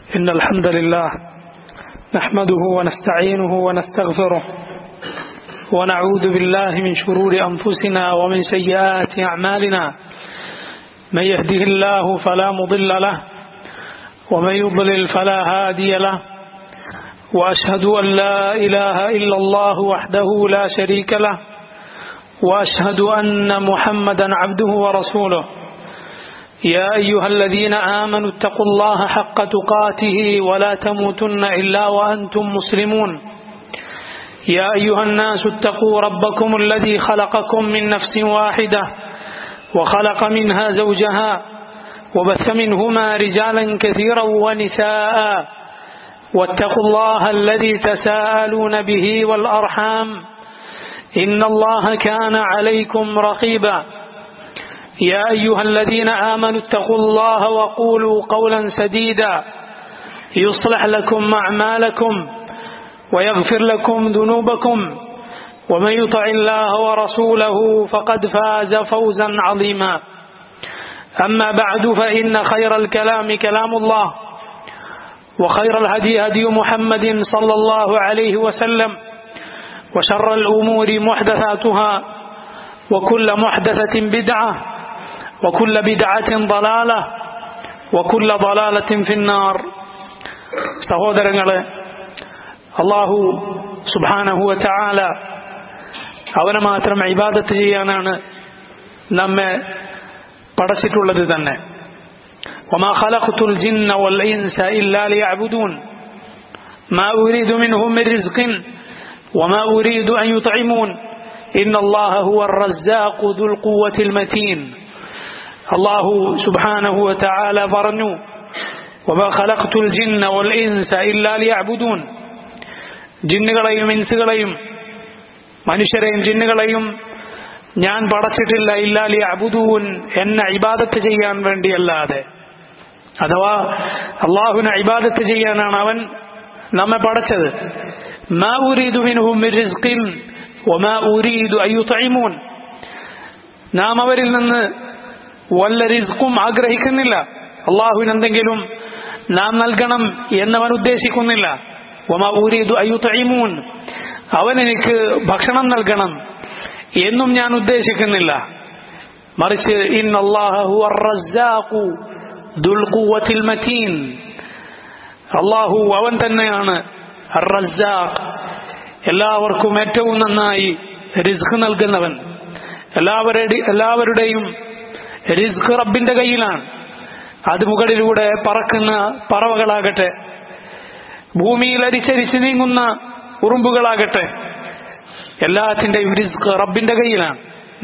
إن الحمد لله نحمده ونستعينه ونستغفره ونعوذ بالله من شرور أنفسنا ومن سيئات أعمالنا من يهده الله فلا مضل له ومن يضلل فلا هادي له وأشهد أن لا إله إلا الله وحده لا شريك له وأشهد أن محمدا عبده ورسوله يا أيها الذين آمنوا اتقوا الله حق تقاته ولا تموتن إلا وأنتم مسلمون يا أيها الناس اتقوا ربكم الذي خلقكم من نفس واحدة وخلق منها زوجها وبث منهما رجالا كثيرا ونساء واتقوا الله الذي تساءلون به والأرحام إن الله كان عليكم رقيبا يا أيها الذين آمنوا اتقوا الله وقولوا قولا سديدا يصلح لكم أعمالكم ويغفر لكم ذنوبكم ومن يطع الله ورسوله فقد فاز فوزا عظيما أما بعد فإن خير الكلام كلام الله وخير الهدي هدي محمد صلى الله عليه وسلم وشر الأمور محدثاتها وكل محدثة بدعة وكل بدعة ضلالة وكل ضلالة في النار സഹോദരങ്ങളെ അള്ളാഹു സുബാനഹുവ ചാല അവനെ മാത്രം ഇബാദത്ത് ചെയ്യാനാണ് നമ്മെ പടച്ചിട്ടുള്ളത് തന്നെ وما خلقت الجن والإنس إلا ليعبدون ما أريد منهم من رزق وما أريد أن يطعمون إن الله هو الرزاق ذو القوة المتين الله سبحانه وتعالى പറഞ്ഞു وما خلقت الجن والإنس إلا ليعبدون ജിന്നുകളെയും ഇൻസുകളെയും മനുഷ്യരെയും ജിന്നുകളെയും ഞാൻ പടച്ചിട്ടില്ല ഇല്ലാലി അബുദൂൻ എന്നെ ഇബാദത്ത് ചെയ്യാൻ വേണ്ടിയല്ലാതെ അഥവാ അള്ളാഹുവിനെ ഇബാദത്ത് ചെയ്യാനാണ് അവൻ നമ്മെ പടച്ചത് മാ ഉരീദു മിൻഹും റിസ്ഖിൻ വമാ ഉരീദു അയ്യുതൈമൂൻ നാം അവരിൽ നിന്ന് വല്ല റിസ്ക്കും ആഗ്രഹിക്കുന്നില്ല അള്ളാഹുവിന് എന്തെങ്കിലും നാം നൽകണം എന്നവൻ ഉദ്ദേശിക്കുന്നില്ല വമാ ഉരീദു അയ്യുതൈമൂൻ അവൻ എനിക്ക് ഭക്ഷണം നൽകണം എന്നും ഞാൻ ഉദ്ദേശിക്കുന്നില്ല മറിച്ച് ഇന്നല്ലാഹു റസ്സാഖു ദുൽ ഖുവത്തിൽ മതീൻ അള്ളാഹു അവൻ തന്നെയാണ് റസ്സാഖ് എല്ലാവർക്കും ഏറ്റവും നന്നായി റിസ്ക് നൽകുന്നവൻ എല്ലാവരുടെ എല്ലാവരുടെയും റിസ്ക് റബ്ബിന്റെ കയ്യിലാണ് അത് മുകളിലൂടെ പറക്കുന്ന പറവകളാകട്ടെ ഭൂമിയിൽ അരിച്ചരിച്ച് നീങ്ങുന്ന ഉറുമ്പുകളാകട്ടെ എല്ലാത്തിന്റെയും റിസ്ക് റബ്ബിന്റെ കയ്യിലാണ്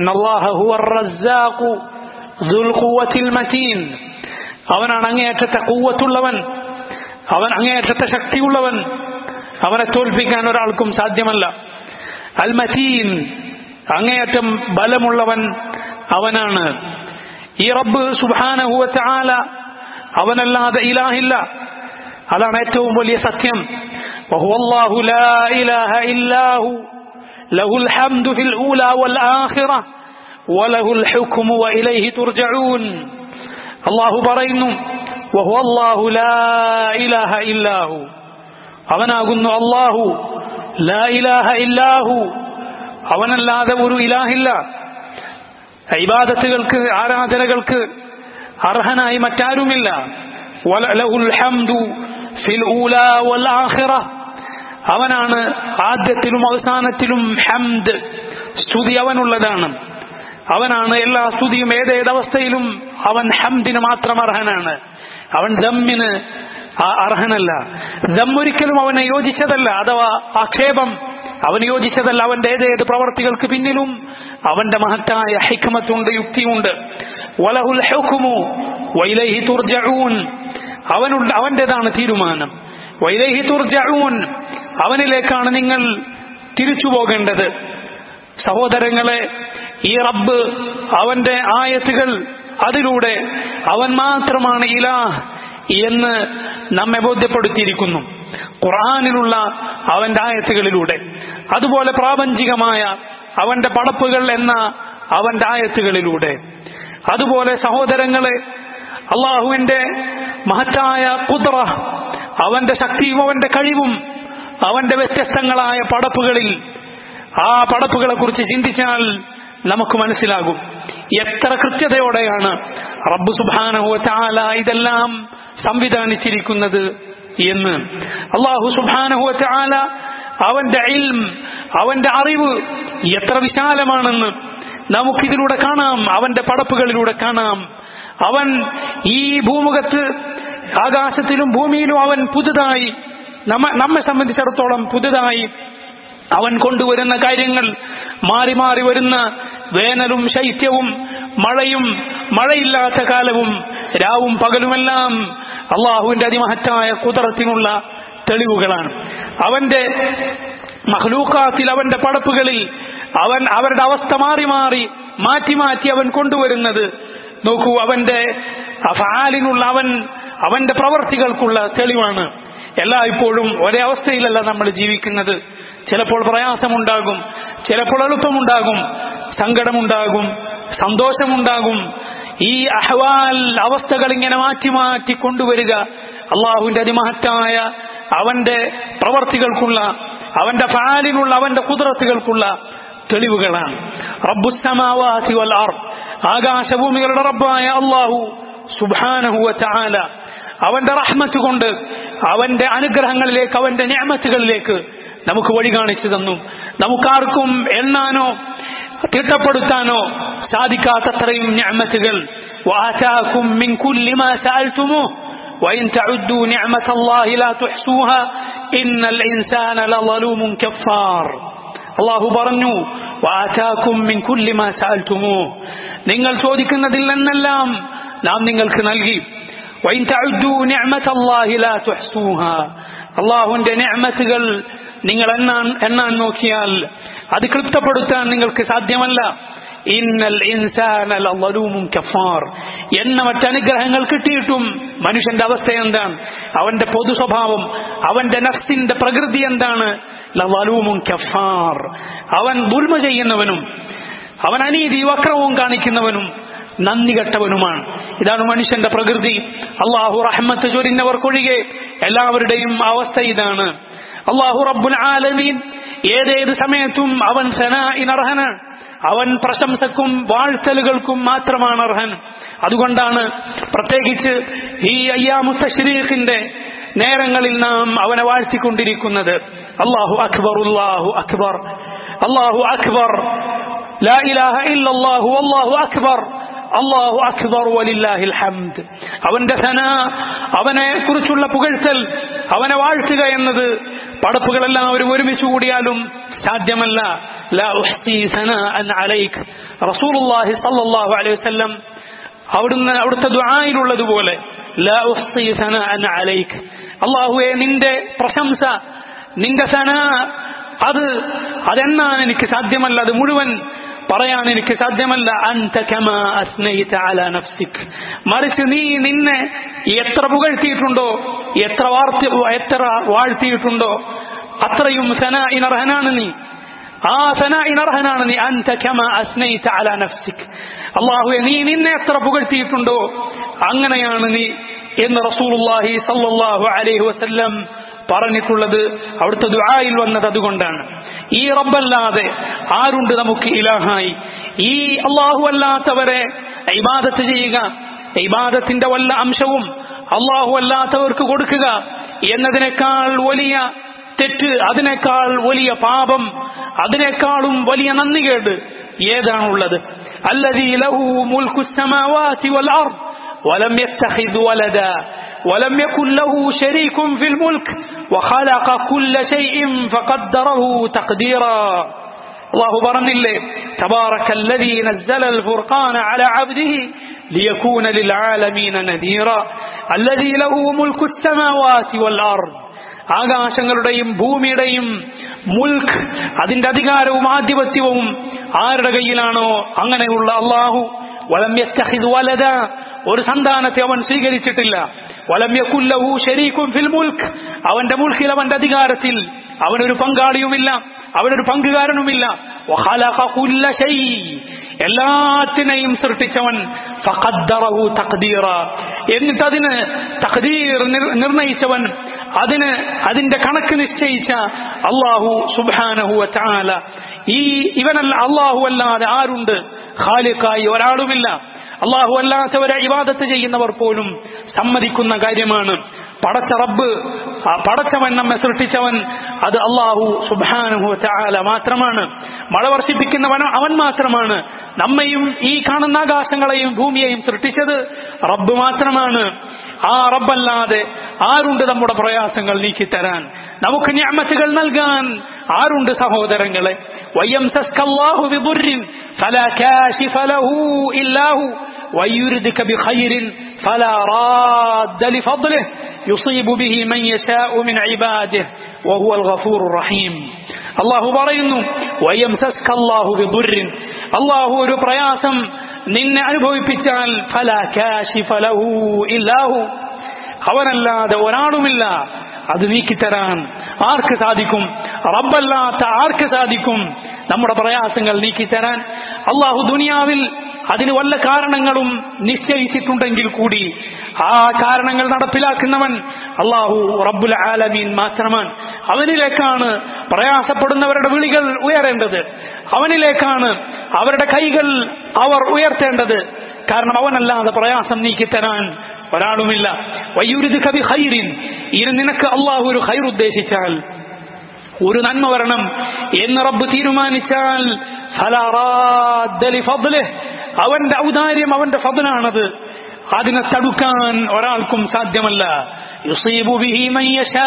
അവനാണ് അങ്ങേയറ്റത്തെ കൂവത്തുള്ളവൻ അവൻ അങ്ങേയറ്റത്തെ ശക്തിയുള്ളവൻ അവനെ തോൽപ്പിക്കാൻ ഒരാൾക്കും സാധ്യമല്ല അൽ മതീൻ അങ്ങേയറ്റം ബലമുള്ളവൻ അവനാണ് ഈ റബ്ബ് സുബാനഹുവ ആല അവനല്ലാതെ ഇലാഹില്ല അതാണ് ഏറ്റവും വലിയ സത്യം വഹുവല്ലാഹു ലാ ഇലാഹ ഇല്ലാഹു ലഹുൽ ഹംദു ഫിൽ ഊല വൽ ആഖിറ വലഹുൽ ഹുക്മു വഇലൈഹി തുർജഊൻ അല്ലാഹു പറയുന്നു വഹുവല്ലാഹു ലാ ഇലാഹ ഇല്ലാഹു അവനാകുന്നു അല്ലാഹു ലാ ഇലാഹ ഇല്ലാഹു അവനല്ലാതെ ഒരു ഇലാഹില്ല ഇബാദത്തുകൾക്ക് ആരാധനകൾക്ക് അർഹനായി മറ്റാരുമില്ല വലഹുൽ ഹംദു ഫിൽ ഊല വൽ ആഖിറ അവനാണ് ആദ്യത്തിലും അവസാനത്തിലും ഹംദ് സ്തുതി അവനുള്ളതാണ് അവനാണ് എല്ലാ സ്തുതിയും ഏതേതവസ്ഥയിലും അവൻ ഹംദിന് മാത്രം അർഹനാണ് അവൻ ദമ്മിന് അർഹനല്ല ദമ്മൊരിക്കലും അവനെ യോജിച്ചതല്ല അഥവാ ആക്ഷേപം അവൻ യോജിച്ചതല്ല അവന്റെ ഏതേത് പ്രവർത്തികൾക്ക് പിന്നിലും അവന്റെ മഹത്തായ ഹിക്മത്തുണ്ട് യുക്തിയുണ്ട് വലഹുൽ ഹുക്കുമു വൈലൈഹി തുർജഊൻ അവനുണ്ട് അവന്റേതാണ് തീരുമാനം വൈലൈഹി തുർജഊൻ അവനിലേക്കാണ് നിങ്ങൾ തിരിച്ചു പോകേണ്ടത് സഹോദരങ്ങളെ ഈ റബ്ബ് അവന്റെ ആയത്തുകൾ അതിലൂടെ അവൻ മാത്രമാണ് ഇലാഹ് എന്ന് നമ്മെ ബോധ്യപ്പെടുത്തിയിരിക്കുന്നു ഖുർആാനിലുള്ള അവന്റെ ആയത്തുകളിലൂടെ അതുപോലെ പ്രാപഞ്ചികമായ അവന്റെ പടപ്പുകൾ എന്ന അവന്റെ ആയത്തുകളിലൂടെ അതുപോലെ സഹോദരങ്ങളെ അള്ളാഹുവിന്റെ മഹത്തായ കുദ്ര അവന്റെ ശക്തിയും അവന്റെ കഴിവും അവന്റെ വ്യത്യസ്തങ്ങളായ പടപ്പുകളിൽ ആ പടപ്പുകളെ കുറിച്ച് ചിന്തിച്ചാൽ നമുക്ക് മനസ്സിലാകും എത്ര കൃത്യതയോടെയാണ് റബ്ബു സുബാനഹു ചാല ഇതെല്ലാം സംവിധാനിച്ചിരിക്കുന്നത് എന്ന് അള്ളാഹു സുബാനഹു ചാല അവന്റെ ഇൽം അവന്റെ അറിവ് എത്ര വിശാലമാണെന്ന് നമുക്കിതിലൂടെ കാണാം അവന്റെ പടപ്പുകളിലൂടെ കാണാം അവൻ ഈ ഭൂമുഖത്ത് ആകാശത്തിലും ഭൂമിയിലും അവൻ പുതുതായി നമ്മ നമ്മെ സംബന്ധിച്ചിടത്തോളം പുതുതായി അവൻ കൊണ്ടുവരുന്ന കാര്യങ്ങൾ മാറി മാറി വരുന്ന വേനലും ശൈത്യവും മഴയും മഴയില്ലാത്ത കാലവും രാവും പകലുമെല്ലാം അള്ളാഹുവിന്റെ അതിമഹത്തായ കുതിരത്തിനുള്ള തെളിവുകളാണ് അവന്റെ മഹ്ലൂക്കാത്തിൽ അവന്റെ പടപ്പുകളിൽ അവൻ അവരുടെ അവസ്ഥ മാറി മാറി മാറ്റി മാറ്റി അവൻ കൊണ്ടുവരുന്നത് നോക്കൂ അവന്റെ അഫാലിനുള്ള അവൻ അവന്റെ പ്രവർത്തികൾക്കുള്ള തെളിവാണ് എല്ലായ്പ്പോഴും ഒരേ അവസ്ഥയിലല്ല നമ്മൾ ജീവിക്കുന്നത് ചിലപ്പോൾ പ്രയാസമുണ്ടാകും ചിലപ്പോൾ എളുപ്പമുണ്ടാകും സങ്കടമുണ്ടാകും സന്തോഷമുണ്ടാകും ഈ അഹ്വാൽ അവസ്ഥകൾ ഇങ്ങനെ മാറ്റി മാറ്റി കൊണ്ടുവരിക അള്ളാഹുവിന്റെ അതിമഹത്തായ അവന്റെ പ്രവർത്തികൾക്കുള്ള അവന്റെ ഫാലിനുള്ള അവന്റെ കുതിരത്തുകൾക്കുള്ള തെളിവുകളാണ് റബ്ബുസമാവാസി വൽ അർ ആകാശഭൂമികളുടെ റബ്ബായ അള്ളാഹു സുബാനഹുവ ചാല അവന്റെ റഹ്മത്ത് കൊണ്ട് അവന്റെ അനുഗ്രഹങ്ങളിലേക്ക് അവന്റെ ഞാമത്തുകളിലേക്ക് നമുക്ക് വഴി കാണിച്ചു തന്നു നമുക്കാർക്കും എണ്ണാനോ തിട്ടപ്പെടുത്താനോ സാധിക്കാത്തത്രയും ഞാമത്തുകൾ وآتاكم من كل ما سألتموه وإن تعدوا نعمة الله لا تحصوها إن الإنسان لظلوم كفار അള്ളാഹു പറഞ്ഞു വാറ്റാക്കും മിൻ കുല്ലി മാ സഅൽതുമൂഹ് നിങ്ങൾ ചോദിക്കുന്നതിൽ നിന്നെല്ലാം നാം നിങ്ങൾക്ക് നൽകി വൈൻ തഅദ്ദു നിഅമതല്ലാഹി ലാ തുഹ്സൂഹാ അള്ളാഹുവിന്റെ നിഅമത്തുകൾ നിങ്ങൾ എണ്ണാൻ എണ്ണാൻ നോക്കിയാൽ അത് ക്ലിപ്തപ്പെടുത്താൻ നിങ്ങൾക്ക് സാധ്യമല്ല ഇന്നൽ ഇൻസാന ലളൂമുൻ കഫാർ എണ്ണമറ്റ അനുഗ്രഹങ്ങൾ കിട്ടിയിട്ടും മനുഷ്യന്റെ അവസ്ഥ എന്താണ് അവന്റെ പൊതു സ്വഭാവം അവന്റെ നഫ്സിന്റെ പ്രകൃതി എന്താണ് ലളൂമുൻ കഫാർ അവൻ ദുൽമ ചെയ്യുന്നവനും അവൻ അനീതി വക്രവും കാണിക്കുന്നവനും നന്ദി കെട്ടവനുമാണ് ഇതാണ് മനുഷ്യന്റെ പ്രകൃതി അള്ളാഹു റഹ്മത്ത് ചൊരിഞ്ഞവർക്കൊഴികെ എല്ലാവരുടെയും അവസ്ഥ ഇതാണ് അള്ളാഹു റബ്ബുൽ ആലമീൻ ഏതേത് സമയത്തും അവൻ സനാഇനർഹനാണ് അവൻ പ്രശംസക്കും വാഴ്ത്തലുകൾക്കും മാത്രമാണ് അർഹൻ അതുകൊണ്ടാണ് പ്രത്യേകിച്ച് ഈ അയ്യാമുത്തശ്രീഖിന്റെ നേരങ്ങളിൽ നാം അവനെ വാഴ്ത്തിക്കൊണ്ടിരിക്കുന്നത് അള്ളാഹു അക്ബർ അള്ളാഹു അക്ബർ അള്ളാഹു അക്ബർ ലാ ഇലാഹ ഇല്ലല്ലാഹു അല്ലാഹു അക്ബർ അള്ളാഹു അക്ബർ വലില്ലാഹിൽ ഹംദ് അവന്റെ സന അവനെ കുറിച്ചുള്ള പുകഴ്ത്തൽ അവനെ വാഴ്ത്തുക എന്നത് പടപ്പുകളെല്ലാവരും ഒരുമിച്ച് കൂടിയാലും സാധ്യമല്ല ലാ ഉഹ്സി സനാഅൻ അലൈക് റസൂലുള്ളാഹി സ്വല്ലല്ലാഹു അലൈഹി വസല്ലം അവിടുന്ന് അവിടുത്തെ ദുആയിലുള്ളതുപോലെ ലാ ഉഹ്സി സനാഅൻ അലൈക് അല്ലാഹുവേ നിന്റെ പ്രശംസ നിന്റെ സന അത് അതെന്നാണ് എനിക്ക് സാധ്യമല്ല അത് മുഴുവൻ പറയാൻ എനിക്ക് സാധ്യമല്ല അൻത കമാ അസ്നൈത അലാ നഫ്സിക് മറിച്ച് നീ നിന്നെ എത്ര പുകഴ്ത്തിയിട്ടുണ്ടോ എത്ര വാർത്തി എത്ര വാഴ്ത്തിയിട്ടുണ്ടോ അത്രയും സന ഇനർഹനാണ് നീ ആ സന ഇനർഹനാണ് നീ അൻത കമാ അസ്നൈത അലാ നഫ്സിക് അള്ളാഹുവെ നീ നിന്നെ എത്ര പുകഴ്ത്തിയിട്ടുണ്ടോ അങ്ങനെയാണ് നീ എന്ന് റസൂലുള്ളാഹി സല്ലല്ലാഹു അലൈഹി വസല്ലം പറഞ്ഞിട്ടുള്ളത് അവിടുത്തെ ദുആയിൽ വന്നത് അതുകൊണ്ടാണ് ഈ റബ്ബല്ലാതെ ആരുണ്ട് നമുക്ക് ഇലാഹായി ഈ അള്ളാഹു അല്ലാത്തവരെ ഇബാദത്ത് ചെയ്യുക ഇബാദത്തിന്റെ വല്ല അംശവും അള്ളാഹു അല്ലാത്തവർക്ക് കൊടുക്കുക എന്നതിനേക്കാൾ വലിയ തെറ്റ് അതിനേക്കാൾ വലിയ പാപം അതിനേക്കാളും വലിയ നന്ദികേട് ഏതാണുള്ളത് الذي له ملك السماوات والأرض ولم يتخذ ولدا ولم يكن له شريك في الملك وخلق كل شيء فقدره تقديرا الله برنله تبارك الذي نزل الفرقان على عبده ليكون للعالمين نذيرا الذي له ملك السماوات والأرض ആകാശങ്ങളുടെയും ഭൂമിയുടെയും മുൽക്ക് അതിന്റെ അധികാരവും ആധിപത്യവും ആരുടെ കയ്യിലാണോ അങ്ങനെയുള്ള അള്ളാഹു വലം യത്തഹിദ് വലത ഒരു സന്താനത്തെ അവൻ സ്വീകരിച്ചിട്ടില്ല വലം യക്കുല്ലഹു ശരീക്കും ഫിൽ മുൽക്ക് അവന്റെ മുൽക്കിൽ അവന്റെ അധികാരത്തിൽ അവനൊരു പങ്കാളിയുമില്ല അവനൊരു പങ്കുകാരനുമില്ല وخلق كل شيء എല്ലാത്തിനെയും സൃഷ്ടിച്ചവൻ ഫഖദ്ദറഹു തഖ്ദീറ എന്നിട്ട് അതിന് തഖ്ദീർ നിർ- നിർണയിച്ചവൻ അതിന് അതിന്റെ കണക്ക് നിശ്ചയിച്ച അള്ളാഹു സുബ്ഹാനഹു വതആല ഈ ഇവനല്ല അള്ളാഹു അല്ലാതെ ആരുണ്ട് ഖാലിഖായി ഒരാളുമില്ല അള്ളാഹു അല്ലാത്തവരെ ഇവാദത്ത് ചെയ്യുന്നവർ പോലും സമ്മതിക്കുന്ന കാര്യമാണ് പടച്ച റബ്ബ് ആ പടച്ചവൻ നമ്മെ സൃഷ്ടിച്ചവൻ അത് അള്ളാഹു സുബാനുഹു ചാല മാത്രമാണ് മഴ വർഷിപ്പിക്കുന്നവൻ അവൻ മാത്രമാണ് നമ്മയും ഈ കാണുന്ന ആകാശങ്ങളെയും ഭൂമിയെയും സൃഷ്ടിച്ചത് റബ്ബ് മാത്രമാണ് ആ റബ്ബല്ലാതെ ആരുണ്ട് നമ്മുടെ പ്രയാസങ്ങൾ നീക്കിത്തരാൻ നമുക്ക് ഞാമത്തുകൾ നൽകാൻ ആരുണ്ട് സഹോദരങ്ങളെ വയ്യം فلا كاشف له إلا هو ويردك بخير فلا راد لفضله يصيب به من يشاء من عباده وهو الغفور الرحيم الله പറയുന്നു ويمسسك الله بضر الله ഒരു പ്രയാസം നിന്നെ അനുഭവിപ്പിച്ചാൽ فلا كاشف له إلا هو അവനല്ലാതെ ഒരാളുമില്ല അത് നീക്കിത്തരാൻ ആർക്ക് സാധിക്കും റബ്ബല്ലാത്ത ആർക്ക് സാധിക്കും നമ്മുടെ പ്രയാസങ്ങൾ നീക്കിത്തരാൻ അള്ളാഹു ദുനിയാവിൽ അതിന് വല്ല കാരണങ്ങളും നിശ്ചയിച്ചിട്ടുണ്ടെങ്കിൽ കൂടി ആ കാരണങ്ങൾ നടപ്പിലാക്കുന്നവൻ അള്ളാഹു റബ്ബുൽ ആലമീൻ മാത്രമാണ് അവനിലേക്കാണ് പ്രയാസപ്പെടുന്നവരുടെ വിളികൾ ഉയരേണ്ടത് അവനിലേക്കാണ് അവരുടെ കൈകൾ അവർ ഉയർത്തേണ്ടത് കാരണം അവനല്ലാതെ പ്രയാസം നീക്കിത്തരാൻ ഒരാളുമില്ല വയ്യുരുത് കവി ഹൈറിൻ ഇനി നിനക്ക് അള്ളാഹു ഒരു ഹൈർ ഉദ്ദേശിച്ചാൽ ഒരു നന്മ വരണം എന്ന് റബ്ബ് തീരുമാനിച്ചാൽ ഫലാ റാദ്ദ ലിഫദ്ലിഹ്. അവന്റെ ഔദാര്യം അവന്റെ ഫضലാണത് അതിനെ തടുക്കാൻ ഒരാൾക്കും സാധ്യമല്ല യുസീബു ബിഹി മൻ യശാ.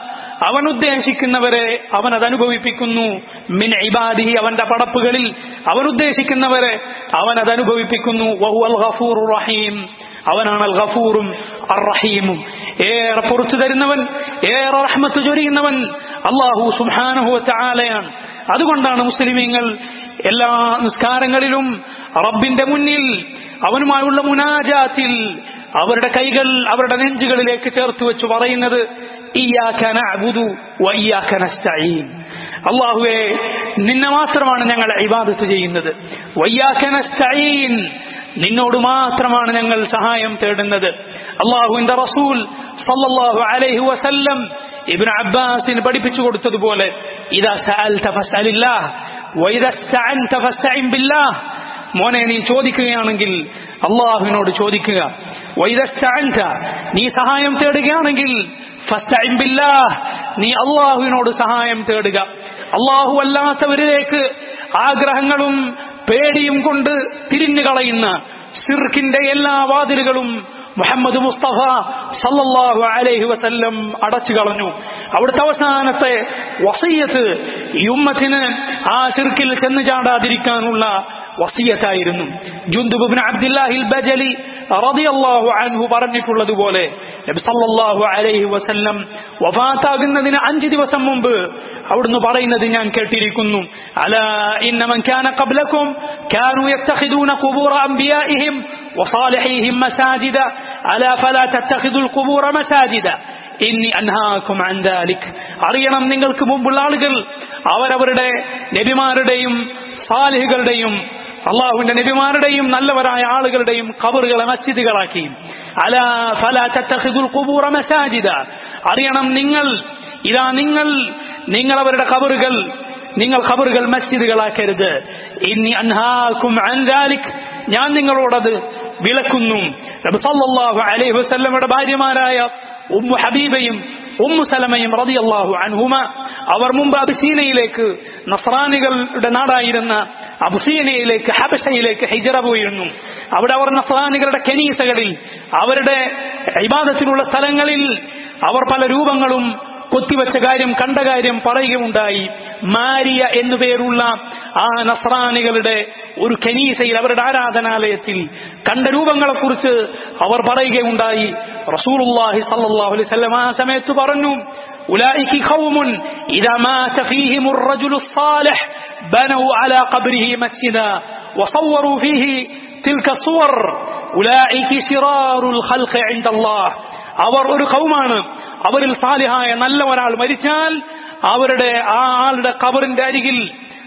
അവൻ ഉദ്ദേശിക്കുന്നവരെ അവൻ അത് അനുഭവിപ്പിക്കുന്നു മിൻ ഇബാദിഹി അവന്റെ പടപ്പുകളിൽ അവൻ ഉദ്ദേശിക്കുന്നവരെ അവൻ അത് അനുഭവിപ്പിക്കുന്നു വഹുവൽ ഗഫൂറുർ റഹീം അവനാണ് അൽ ഗഫൂറും അർ റഹീമും ഏറെ പുറത്തു തരുന്നവൻ ഏറെ റഹ്മത്ത് ചൊരിയുന്നവൻ അള്ളാഹു സുബ്ഹാനഹു വതആലയാണ് അതുകൊണ്ടാണ് മുസ്ലിമീങ്ങൾ എല്ലാ നിസ്കാരങ്ങളിലും റബ്ബിന്റെ മുന്നിൽ അവനുമായുള്ള മുനാജാത്തിൽ അവരുടെ കൈകൾ അവരുടെ നെഞ്ചുകളിലേക്ക് ചേർത്ത് വെച്ച് പറയുന്നത് ഇയ്യാക നഅ്ബുദു വ ഇയ്യാക നസ്തഈൻ അള്ളാഹുവെ നിന്നെ മാത്രമാണ് ഞങ്ങൾ ഇബാദത്ത് ചെയ്യുന്നത് വയ്യാക നസ്തഈൻ നിന്നോട് മാത്രമാണ് ഞങ്ങൾ സഹായം തേടുന്നത് അള്ളാഹുവിന്റെ റസൂൽ സല്ലല്ലാഹു അലൈഹി വസല്ലം ഇബ്നു അബ്ബാസിന് പഠിപ്പിച്ചു കൊടുത്തതുപോലെ ഇദാ സഅൽത ഫസ്അലില്ലാഹ് വഇദാ ഇസ്തഅൻത ഫസ്തഇൻ ബില്ലാഹ് മോനെ നീ ചോദിക്കുകയാണെങ്കിൽ അള്ളാഹുവിനോട് ചോദിക്കുക വഇദാ ഇസ്തഅൻത നീ സഹായം തേടുകയാണെങ്കിൽ ഫസ്തഇൻ ബില്ലാഹ് നീ അള്ളാഹുവിനോട് സഹായം തേടുക അള്ളാഹു അല്ലാത്തവരിലേക്ക് ആഗ്രഹങ്ങളും പേടിയും കൊണ്ട് തിരിഞ്ഞു കളയുന്ന സിർക്കിന്റെ എല്ലാ വാതിലുകളും മുഹമ്മദ് മുസ്തഫ സല്ലല്ലാഹു അലൈഹി വസല്ലം അടച്ചു കളഞ്ഞു അവിടുത്തെ അവസാനത്തെ വസീയത്ത് ഈ ഉമ്മത്തിന് ആ സിർക്കിൽ ചെന്ന് ചാടാതിരിക്കാനുള്ള വസീയത്തായിരുന്നു ജുന്ദുബിൻ അബ്ദുല്ലാഹിൽ ബജലി റളിയല്ലാഹു അൻഹു പറഞ്ഞിട്ടുള്ളതുപോലെ നബി സല്ലല്ലാഹു അലൈഹി വസല്ലം വഫാത്താകുന്നതിന് അഞ്ച് ദിവസം മുമ്പ് അവിടുന്ന് പറയുന്നത് ഞാൻ കേട്ടിരിക്കുന്നു അലാ ഇന്ന മൻ കാന ഖബ്ലകും കാനൂ യത്തഖിദൂന ഖുബൂറ അംബിയാഇഹിം വസാലിഹീഹിം മസാജിദ അലാ ഫലാ തത്തഖിദുൽ ഖുബൂറ മസാജിദ ഇന്നി അൻഹാക്കും അൻ ദാലിക് അറിയണം നിങ്ങൾക്ക് മുമ്പുള്ള ആളുകൾ അവരവരുടെ നബിമാരുടെയും സാലിഹുകളുടെയും അള്ളാഹുവിന്റെ നബിമാരുടെയും നല്ലവരായ ആളുകളുടെയും കബറുകളെ മസ്ജിദുകളാക്കി അലാ ഫലാ തത്തഖിദുൽ ഖുബൂറ മസാജിദ അറിയണം നിങ്ങൾ ഇതാ നിങ്ങൾ നിങ്ങൾ അവരുടെ കബറുകൾ നിങ്ങൾ ഖബറുകൾ മസ്ജിദുകളാക്കരുത് ഇന്നി അൻഹാക്കും അൻ ദാലിക് ഞാൻ നിങ്ങളോടത് വിളക്കുന്നു നബി സല്ലല്ലാഹു അലൈഹി വസല്ലമയുടെ ഭാര്യമാരായ ഉമ്മു ഹബീബയും ഉമ്മു സലമയും റളിയല്ലാഹു അൻഹുമ അവർ മുമ്പ് അബിസീനയിലേക്ക് നസ്രാനികളുടെ നാടായിരുന്ന അബുസീനയിലേക്ക് ഹബശയിലേക്ക് ഹിജറ പോയിരുന്നു അവിടെ അവർ നസ്രാനികളുടെ കെനീസകളിൽ അവരുടെ ഇബാദത്തിനുള്ള സ്ഥലങ്ങളിൽ അവർ പല രൂപങ്ങളും കൊത്തിവെച്ച കാര്യം കണ്ട കാര്യം പറയുകയുണ്ടായി മാരിയ എന്നു പേരുള്ള ആ നസ്രാനികളുടെ ഒരു കനീസയിൽ അവരുടെ ആരാധനാലയത്തിൽ കണ്ട രൂപങ്ങളെക്കുറിച്ച് അവർ പറയുകയുണ്ടായി റസൂലുള്ളാഹി സല്ലല്ലാഹു അലൈഹി വസല്ലം ആ സമയത്ത് പറഞ്ഞു أولئك قوم إذا مات فيهم الرجل الصالح بنوا على قبره مسجدا وصوروا فيه تلك الصور أولئك شرار الخلق عند الله അവർ ഒരു കൗമാണ് അവരിൽ സാലിഹായ നല്ല ഒരാൾ മരിച്ചാൽ അവരുടെ ആ ആളുടെ കബറിന്റെ അരികിൽ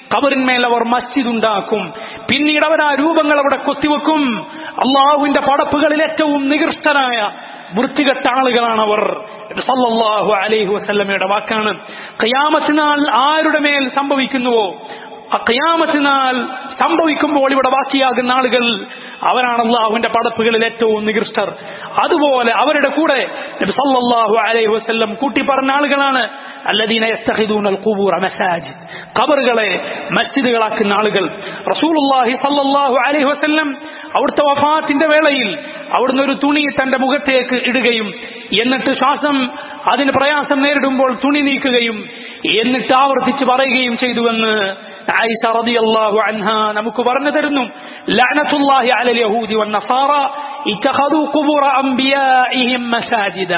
കബറിന്മേൽ അവർ മസ്ജിദ് ഉണ്ടാക്കും പിന്നീട് അവർ ആ രൂപങ്ങൾ അവിടെ കൊത്തിവെക്കും അള്ളാഹുവിന്റെ പടപ്പുകളിൽ ഏറ്റവും നികൃഷ്ടനായ വൃത്തികെട്ട ആളുകളാണ് അവർ സല്ലല്ലാഹു അലൈഹി വസല്ലമയുടെ വാക്കാണ് ഖിയാമത്തിനാൾ ആരുടെ മേൽ സംഭവിക്കുന്നുവോ ആ ഖിയാമത്തിനാൾ സംഭവിക്കുമ്പോൾ ഇവിടെ ബാക്കിയാകുന്ന ആളുകൾ അവരാണ് അള്ളാഹുവിന്റെ പടപ്പുകളിൽ ഏറ്റവും നികൃഷ്ടർ അതുപോലെ അവരുടെ കൂടെ നബി സല്ലല്ലാഹു അലൈഹി വസല്ലം കൂട്ടി പറഞ്ഞ ആളുകളാണ് അല്ലദീന യസ്തഖിദൂന അൽഖുബൂറ മസാജിദ് ഖബറുകളെ മസ്ജിദുകളാക്കുന്ന ആളുകൾ റസൂലുള്ളാഹി സല്ലല്ലാഹു അലൈഹി വസല്ലം അവിടുത്തെ വഫാത്തിന്റെ വേളയിൽ അവിടുന്ന് ഒരു തുണി തന്റെ മുഖത്തേക്ക് ഇടുകയും എന്നിട്ട് ശ്വാസം അതിന് പ്രയാസം നേരിടുമ്പോൾ തുണി നീക്കുകയും എന്നിട്ട് ആവർത്തിച്ച് പറയുകയും ചെയ്തുവെന്ന് ആയിഷ റളിയല്ലാഹു അൻഹ നമുക്ക് പറഞ്ഞു തരുന്നു ലഅനത്തുല്ലാഹി അലൽ യഹൂദി വന്നസാറ ഇത്തഖദു ഖുബൂറ അംബിയാഇഹിം മസാജിദ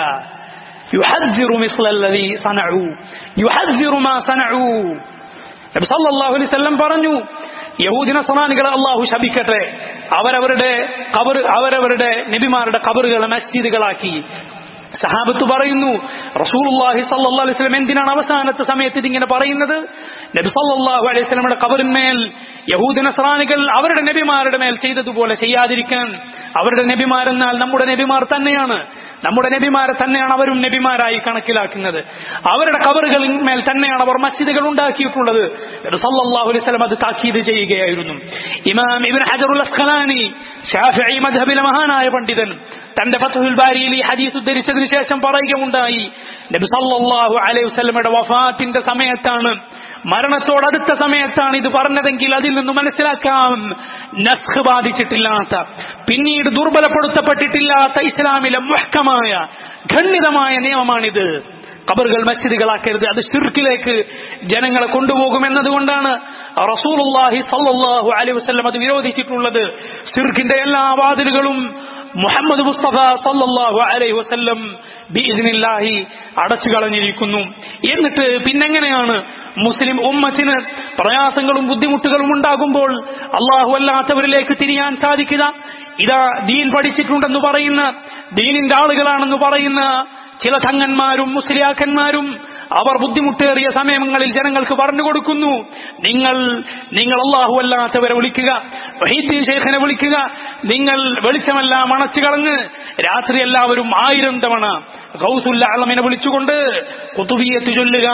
يحذر مثل الذي صنعوا يحذر ما صنعوا നബി സല്ലല്ലാഹു അലൈഹി വസല്ലം പറഞ്ഞു യഹൂദി നസറാനികളെ അള്ളാഹു ശപിക്കട്ടെ അവരവരുടെ കബർ അവരവരുടെ നബിമാരുടെ കബറുകളെ മസ്ജിദുകളാക്കി സഹാബത്ത് പറയുന്നു റസൂലുള്ളാഹി സല്ലല്ലാഹു അലൈഹി വസല്ലം എന്തിനാണ് അവസാനത്തെ സമയത്ത് ഇതിങ്ങനെ പറയുന്നത് നബി സല്ലല്ലാഹു അലൈഹി വസല്ലമയുടെ കബറിന്മേൽ യഹൂദ നസ്രാനികൾ അവരുടെ നബിമാരുടെ മേൽ ചെയ്തതുപോലെ ചെയ്യാതിരിക്കാൻ അവരുടെ നബിമാരെന്നാൽ നമ്മുടെ നബിമാർ തന്നെയാണ് നമ്മുടെ നബിമാരെ തന്നെയാണ് അവരും നബിമാരായി കണക്കിലാക്കുന്നത് അവരുടെ കബറുകളിൽ മേൽ തന്നെയാണ് അവർ മസ്ജിദുകൾ ഉണ്ടാക്കിയിട്ടുള്ളത് നബി സല്ലല്ലാഹു അലൈഹി വസല്ലം അത് താക്കീത് ചെയ്യുകയായിരുന്നു ഇമാം ഇബ്ൻ ഹജറുൽ അസ്ഖലാനി ഷാഫിഈ മദ്ഹബിലെ മഹാനായ പണ്ഡിതൻ തന്റെ ഫത്ഹുൽ ബാരിയിൽ ഈ ഹദീസ് ഉദ്ധരിച്ചതിന് ശേഷം പറയുകയുണ്ടായി നബി സല്ലല്ലാഹു അലൈഹി വസല്ലമയുടെ വഫാത്തിന്റെ സമയത്താണ് മരണത്തോടടുത്ത സമയത്താണ് ഇത് പറഞ്ഞതെങ്കിൽ അതിൽ നിന്ന് മനസ്സിലാക്കാം നസ്ഖ് ബാധിച്ചിട്ടില്ലാത്ത പിന്നീട് ദുർബലപ്പെടുത്തപ്പെട്ടിട്ടില്ലാത്ത ഇസ്ലാമിലെ മുഹക്കമായ ഖണ്ഡിതമായ നിയമമാണിത് കബറുകൾ മസ്ജിദുകളാക്കരുത് അത് ഷിർക്കിലേക്ക് ജനങ്ങളെ കൊണ്ടുപോകുമെന്നതുകൊണ്ടാണ് റസൂലുള്ളാഹി സല്ലല്ലാഹു അലൈഹി വസല്ലം അത് വിരോധിച്ചിട്ടുള്ളത് ഷിർക്കിന്റെ എല്ലാ വാതിലുകളും മുഹമ്മദ് മുസ്തഫ സല്ലല്ലാഹു അലൈഹി വസല്ലം ബിഇദ്നില്ലാഹി അടച്ചു കളഞ്ഞിരിക്കുന്നു എന്നിട്ട് പിന്നെങ്ങനെയാണ് മുസ്ലിം ഉമ്മത്തിന് പ്രയാസങ്ങളും ബുദ്ധിമുട്ടുകളും ഉണ്ടാകുമ്പോൾ അള്ളാഹു അല്ലാത്തവരിലേക്ക് തിരിയാൻ സാധിക്കുക ഇതാ ദീൻ പഠിച്ചിട്ടുണ്ടെന്ന് പറയുന്ന ദീനിന്റെ ആളുകളാണെന്ന് പറയുന്ന ചില തങ്ങന്മാരും മുസ്ലിയാക്കന്മാരും അവർ ബുദ്ധിമുട്ടേറിയ സമയങ്ങളിൽ ജനങ്ങൾക്ക് പറഞ്ഞു കൊടുക്കുന്നു നിങ്ങൾ നിങ്ങൾ അള്ളാഹു അല്ലാത്തവരെ വിളിക്കുക വഹീദ്ദീൻ ഷെയ്ഖിനെ വിളിക്കുക നിങ്ങൾ വെളിച്ചമെല്ലാം അണച്ചു കളഞ്ഞ് രാത്രി എല്ലാവരും ആയിരം തവണ ഗൗസുല്ല അളമിനെ വിളിച്ചുകൊണ്ട് കുത്തുബിയത്ത് ചൊല്ലുക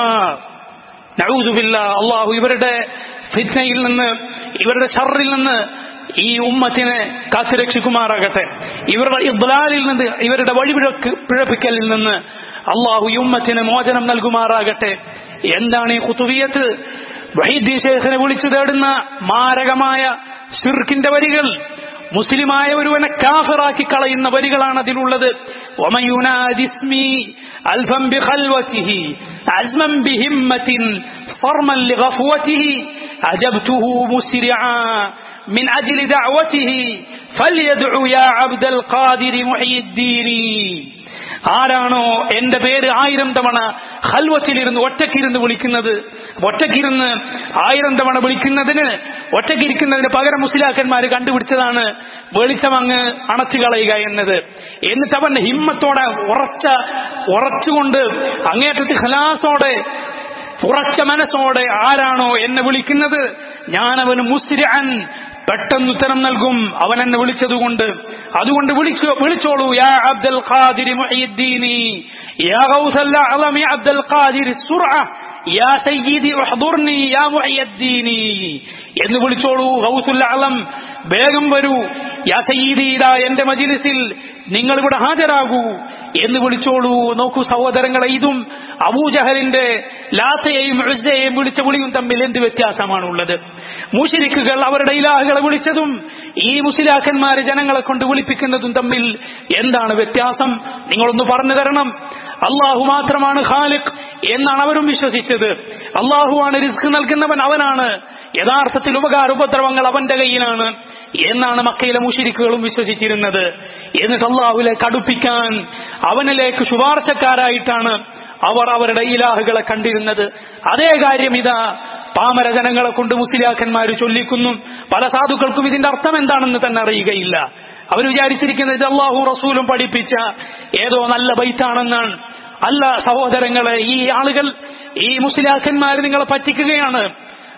നഊദുബില്ല അള്ളാഹു ഇവരുടെ ഫിറ്റ്നയിൽ നിന്ന് ഇവരുടെ ഷറിൽ നിന്ന് ഈ ഉമ്മത്തിനെ കാത്തുരക്ഷിക്കുമാറാകട്ടെ ഇവരുടെ ഇബ്ലാലിൽ നിന്ന് ഇവരുടെ വഴിപിഴക്ക് പിഴപ്പിക്കലിൽ നിന്ന് അള്ളാഹു ഈ ഉമ്മത്തിന് മോചനം നൽകുമാറാകട്ടെ എന്താണ് ഈ കുത്തുബിയത്ത് വഹീദ്ദീൻ ഷേഖിനെ വിളിച്ചു തേടുന്ന മാരകമായ ഷിർക്കിന്റെ വരികൾ മുസ്ലിമായ ഒരുവനെ കാഫറാക്കി കളയുന്ന വരികളാണ് അതിലുള്ളത് ومن ينادي اسمي ألفا بخلوته عزما بهمة صرما لغفوته أجبته مسرعا من أجل دعوته فليدعو يا عبد القادر محي الدين ആരാണോ എന്റെ പേര് ആയിരം തവണ ഹൽവത്തിലിരുന്ന് ഒറ്റക്കിരുന്ന് വിളിക്കുന്നത് ഒറ്റക്കിരുന്ന് ആയിരം തവണ വിളിക്കുന്നതിന് ഒറ്റക്കിരിക്കുന്നതിന് പകരം മുസ്ലിയാക്കന്മാർ കണ്ടുപിടിച്ചതാണ് വെളിച്ചമങ്ങ് അണച്ചു കളയുക എന്നത് എന്നിട്ട് അവൻ ഹിമ്മത്തോടെ ഉറച്ച ഉറച്ചുകൊണ്ട് അങ്ങേറ്റത്ത് ഖലാസോടെ ഉറച്ച മനസ്സോടെ ആരാണോ എന്നെ വിളിക്കുന്നത് ഞാനവന് മുസ്രിഅൻ പെട്ടെന്ന് ഉത്തരം നൽകും അവൻ എന്നെ വിളിച്ചതുകൊണ്ട് അതുകൊണ്ട് വിളിച്ചു വിളിച്ചോളൂ യാ അബ്ദുൽ ഖാദിർ മുഹയ്യിദ്ദീനി യാ ഗൗസൽ അഅ്ലം യാ അബ്ദുൽ ഖാദിർ സുർഅ യാ സയ്യിദി ഉഹ്ദുർനി യാ മുഹയ്യിദ്ദീനി എന്ന് വിളിച്ചോളൂ ഗൗസുൽ അഅ്ലം വേഗം വരൂ യാ സയ്യിദി ഇതാ എന്റെ മജിലിസിൽ നിങ്ങൾ ഇവിടെ ഹാജരാകൂ എന്ന് വിളിച്ചോളൂ നോക്കൂ സഹോദരങ്ങളെ ഇതും അബൂജഹലിന്റെ ലാത്തയെയും ഉസ്സയെയും വിളിച്ച വിളിയും തമ്മിൽ എന്ത് വ്യത്യാസമാണുള്ളത് മുഷിരിക്കുകൾ അവരുടെ ഇലാഹുകളെ വിളിച്ചതും ഈ മുസ്ലിയാക്കന്മാര് ജനങ്ങളെ കൊണ്ട് വിളിപ്പിക്കുന്നതും തമ്മിൽ എന്താണ് വ്യത്യാസം നിങ്ങളൊന്ന് പറഞ്ഞു തരണം അള്ളാഹു മാത്രമാണ് ഖാലിഖ് എന്നാണ് അവരും വിശ്വസിച്ചത് അള്ളാഹുവാണ് റിസ്ക് നൽകുന്നവൻ അവനാണ് യഥാർത്ഥത്തിൽ ഉപകാര ഉപദ്രവങ്ങൾ അവന്റെ കയ്യിലാണ് എന്നാണ് മക്കയിലെ മുഷിരിക്കുകളും വിശ്വസിച്ചിരുന്നത് എന്നിട്ട് അള്ളാഹുലേക്ക് അടുപ്പിക്കാൻ അവനിലേക്ക് ശുപാർശക്കാരായിട്ടാണ് അവർ അവരുടെ ഇലാഹുകളെ കണ്ടിരുന്നത് അതേ കാര്യം ഇതാ പാമര ജനങ്ങളെ കൊണ്ട് മുസ്ലിയാക്കന്മാർ ചൊല്ലിക്കുന്നു പല സാധുക്കൾക്കും ഇതിന്റെ അർത്ഥം എന്താണെന്ന് തന്നെ അറിയുകയില്ല അവർ വിചാരിച്ചിരിക്കുന്നത് ഇത് അള്ളാഹു റസൂലും പഠിപ്പിച്ച ഏതോ നല്ല ബൈത്താണെന്നാണ് അല്ല സഹോദരങ്ങളെ ഈ ആളുകൾ ഈ മുസ്ലിയാക്കന്മാർ നിങ്ങളെ പറ്റിക്കുകയാണ്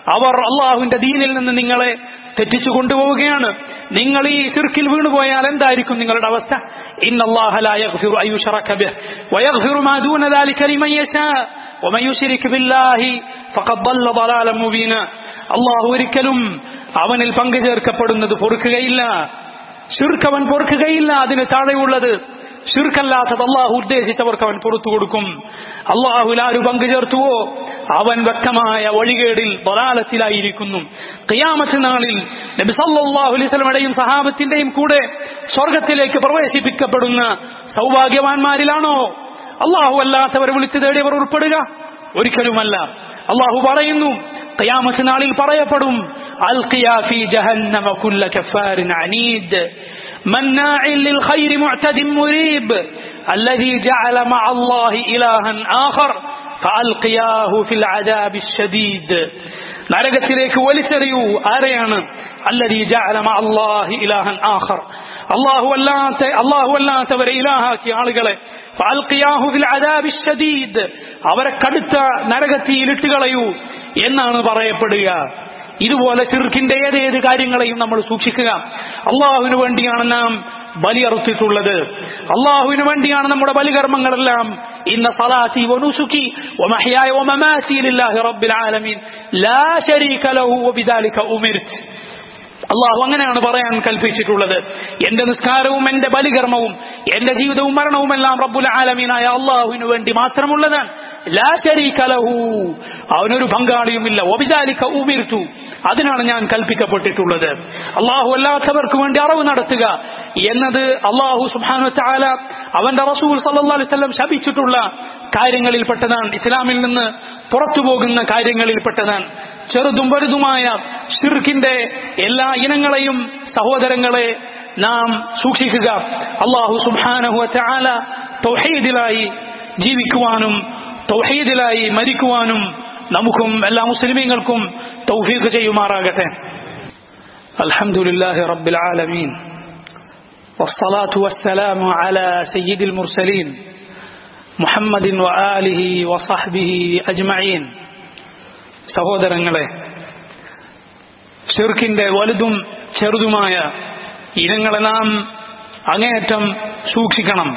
അവർ അള്ളാഹുവിന്റെ ദീനിൽ നിന്ന് നിങ്ങളെ തെറ്റിച്ചു കൊണ്ടുപോവുകയാണ് നിങ്ങൾ ഈ ശിർക്കിൽ വീണുപോയാൽ എന്തായിരിക്കും നിങ്ങളുടെ അവസ്ഥ إن الله لا يغفر أن يشرك به ويغفر ما دون ذلك لمن يشاء ومن يشرك بالله فقد ضل ضلالا مبينا അള്ളാഹു ഒരിക്കലും അവനിൽ പങ്കു ചേർക്കപ്പെടുന്നത് പൊറുക്കുകയില്ല ഷിർക്ക് അവൻ പൊറുക്കുകയില്ല അതിന് താഴെയുള്ളത് ഷിർക്കല്ലാത്തത് അള്ളാഹു ഉദ്ദേശിച്ചവർക്ക് അവൻ പുറത്തു കൊടുക്കും അള്ളാഹുൽ ആര് പങ്കു ചേർത്തുവോ അവൻ വ്യക്തമായ വഴികേടിൽ ബലാലത്തിലായിരിക്കുന്നു ഖിയാമത്ത് നാളിൽ നബി സല്ലല്ലാഹു അലൈഹി വസല്ലമയുടെയും സഹാബത്തിന്റെയും കൂടെ സ്വർഗത്തിലേക്ക് പ്രവേശിപ്പിക്കപ്പെടുന്ന സൗഭാഗ്യവാന്മാരിലാണോ അള്ളാഹു അല്ലാത്തവരെ വിളിച്ചു തേടിയവർ ഉൾപ്പെടുക ഒരിക്കലുമല്ല അള്ളാഹു പറയുന്നു ഖിയാമത്ത് നാളിൽ പറയപ്പെടും അൽഖിയാ ഫീ ജഹന്നമ കുല്ല കഫാരിൻ അനീദ് مناع للخير معتد مريب الذي جعل مع الله إلها آخر فألقياه في العذاب الشديد നരകത്തിലേക്ക് വലിച്ചെറിയൂ ആരെയാണ് അല്ലതി ജഅല മഅ അല്ലാഹി ഇലാഹൻ ആഖർ അല്ലാഹു അല്ലാത്ത അല്ലാഹു അല്ലാത്തവരെ ഇലാഹാക്കിയ ആളുകളെ ഫഅൽഖിയാഹു ഫിൽ അദാബി ഷദീദ് അവരെ കടുത്ത നരകത്തിയിൽ ഇട്ടുകളയൂ എന്നാണ് പറയപ്പെടുക ഇതുപോലെ ചെറുക്കിന്റെ ഏതേത് കാര്യങ്ങളെയും നമ്മൾ സൂക്ഷിക്കുക അള്ളാഹുവിന് വേണ്ടിയാണ് നാം ബലിയറുത്തിട്ടുള്ളത് അള്ളാഹുവിന് വേണ്ടിയാണ് നമ്മുടെ ബലികർമ്മങ്ങളെല്ലാം ഇന്ന സലാത്തി വനുസുക്കി വമഹ്യായ വമമാസി ലില്ലാഹി റബ്ബിൽ ആലമീൻ ലാ ശരീക ലഹു വബിദാലിക ഉമിർത് അള്ളാഹു അങ്ങനെയാണ് പറയാൻ കൽപ്പിച്ചിട്ടുള്ളത് എന്റെ നിസ്കാരവും എന്റെ ബലികർമ്മവും എന്റെ ജീവിതവും മരണവും എല്ലാം റബ്ബുൽ ആലമീനായ അള്ളാഹുവിന് വേണ്ടി മാത്രമുള്ളതാണ് ലാ ശരീക ലഹു അവനൊരു പങ്കാളിയുമില്ല ഒബിദാലിക്ക ഉമിർത്തു അതിനാണ് ഞാൻ കൽപ്പിക്കപ്പെട്ടിട്ടുള്ളത് അള്ളാഹു അല്ലാത്തവർക്ക് വേണ്ടി അറിവ് നടത്തുക എന്നത് അള്ളാഹു സുബാനു ചാല അവന്റെ റസൂൽ സല്ലാ അലിസ്ലം ശപിച്ചിട്ടുള്ള കാര്യങ്ങളിൽപ്പെട്ടതാണ് ഇസ്ലാമിൽ നിന്ന് പുറത്തു പോകുന്ന കാര്യങ്ങളിൽപ്പെട്ടതാണ് ചെറുതും വലുതുമായ ഷിർക്കിന്റെ എല്ലാ ഇനങ്ങളെയും സഹോദരങ്ങളെ നാം സൂക്ഷിക്കുക അള്ളാഹു സുബാനഹു ചാല തൗഹീദിലായി ജീവിക്കുവാനും തൗഹീദിലായി മരിക്കുവാനും നമുക്കും എല്ലാ മുസ്ലിമീങ്ങൾക്കും തൗഫീഖ് ചെയ്യുമാറാകട്ടെ അൽഹംദുലില്ലാഹി റബ്ബിൽ ആലമീൻ والصلاة والسلام على سيد المرسلين محمد وآله وصحبه أجمعين സഹോദരങ്ങളെ ഷിർക്കിന്റെ വലുതും ചെറുതുമായ ഇനങ്ങളെ നാം അങ്ങേയറ്റം സൂക്ഷിക്കണം